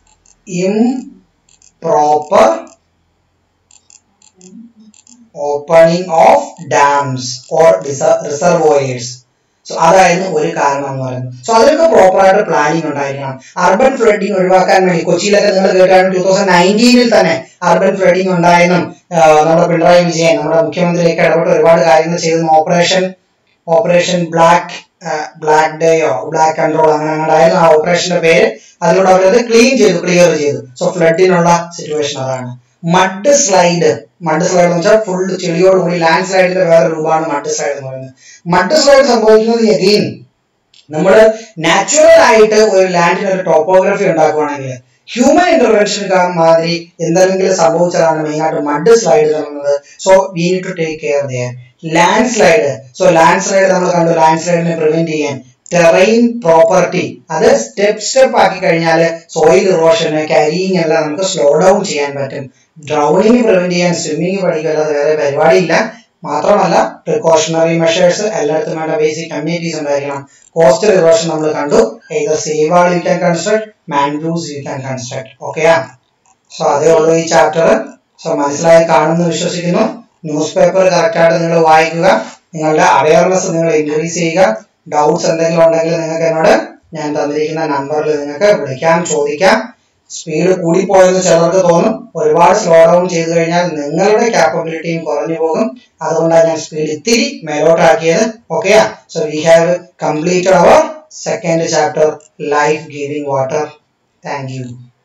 improper opening of dams or reservoirs so അതായിരുന്നു ഒരു കാരണം എന്ന് പറയുന്നത് സോ അതിനൊക്കെ പ്രോപ്പർ ആയിട്ട് പ്ലാനിങ് ഉണ്ടായിരിക്കണം അർബൻ ഫ്ലഡിങ് ഒഴിവാക്കാൻ വേണ്ടി കൊച്ചിയിലൊക്കെ നിങ്ങൾ കേട്ടാണ് ടൂ തൗസൻഡ് നയൻറ്റീനിൽ തന്നെ അർബൻ ഫ്ലഡിങ് ഉണ്ടായെന്നും ആഹ് നമ്മുടെ പിണറായി വിജയൻ നമ്മുടെ മുഖ്യമന്ത്രിയൊക്കെ ഇടപെട്ട് ഒരുപാട് കാര്യങ്ങൾ ചെയ്തെന്നും ഓപ്പറേഷൻ ഓപ്പറേഷൻ ബ്ലാക്ക് ബ്ലാക്ക് ഡേയോ ബ്ലാക്ക് കൺട്രോൾ അങ്ങനെ അങ്ങോട്ടായിരുന്നു ആ ഓപ്പറേഷന്റെ പേര് അതിലൂടെ അവരത് ക്ലീൻ ചെയ്തു ക്ലിയർ ചെയ്തു സോ ഫ്ലഡിനുള്ള സിറ്റുവേഷൻ അതാണ് മഡ് സ്ലൈഡ് മഡ് സ്ലൈഡ് എന്ന് വെച്ചാൽ ഫുൾ ചെളിയോടുകൂടി ലാൻഡ് സ്ലൈഡിന്റെ വേറെ രൂപമാണ് മഡ് സ്ലൈഡ് എന്ന് പറയുന്നത് മഡ് സ്ലൈഡ് സംഭവിക്കുന്നത് എഗെയിൻ നമ്മൾ നാച്ചുറൽ ആയിട്ട് ഒരു ലാൻഡിന് ഒരു ടോപ്പോഗ്രഫി ഉണ്ടാക്കുവാണെങ്കിൽ ഹ്യൂമൻ ഇന്റർവെൻഷൻ മാതിരി എന്തെങ്കിലും സംഭവിച്ചതാണ് മെയിൻ ആയിട്ട് മഡ് സ്ലൈഡ് പറയുന്നത് so we need to take care there landslide so landslide നമ്മൾ കണ്ടു ലാൻഡ് സ്ലൈഡിനെ പ്രിവെന്റ് ചെയ്യാൻ ടെറൈൻ പ്രോപ്പർട്ടി അത് സ്റ്റെപ്പ് സ്റ്റെപ്പ് ആക്കി കഴിഞ്ഞാൽ സോയിൽ ഇറോഷന് കരിയിങ് എല്ലാം നമുക്ക് സ്ലോ ഡൗൺ ചെയ്യാൻ പറ്റും ഡ്രൗണിങ് പ്രിവെന്റ് ചെയ്യാൻ സ്വിമ്മിങ് പഠിക്കല്ലാതെ വേറെ പരിപാടിയില്ല മാത്രമല്ല പ്രിക്കോഷണറി മെഷേഴ്സ് എല്ലായിടത്തും വേണ്ട ബേസിക് കമ്മ്യൂണിറ്റീസ് ഉണ്ടായിരിക്കണം കോസ്റ്റൽ ഇറോഷൻ നമ്മൾ കണ്ടു either seawall you can construct mangroves you can construct ഓക്കെയാ സോ അതേ ഉള്ളൂ ഈ ചാപ്റ്റർ സോ മനസ്സിലായി കാണുന്നു വിശ്വസിക്കുന്നു ന്യൂസ് പേപ്പർ കറക്റ്റായിട്ട് നിങ്ങൾ വായിക്കുക നിങ്ങളുടെ അവയർനെസ് നിങ്ങൾ ഇൻക്രീസ് ചെയ്യുക ഡൗട്ട്സ് എന്തെങ്കിലും ഉണ്ടെങ്കിൽ നിങ്ങൾക്ക് എന്നോട് ഞാൻ തന്നിരിക്കുന്ന നമ്പറിൽ നിങ്ങൾക്ക് വിളിക്കാം ചോദിക്കാം സ്പീഡ് കൂടിപ്പോയെന്ന് ചിലർക്ക് തോന്നും ഒരുപാട് സ്ലോ ഡൗൺ ചെയ്തു കഴിഞ്ഞാൽ നിങ്ങളുടെ കാപ്പബിലിറ്റിയും കുറഞ്ഞു പോകും അതുകൊണ്ടാണ് ഞാൻ സ്പീഡ് ഇത്തിരി മേലോട്ടാക്കിയത് okay so we have completed our second chapter life giving water thank U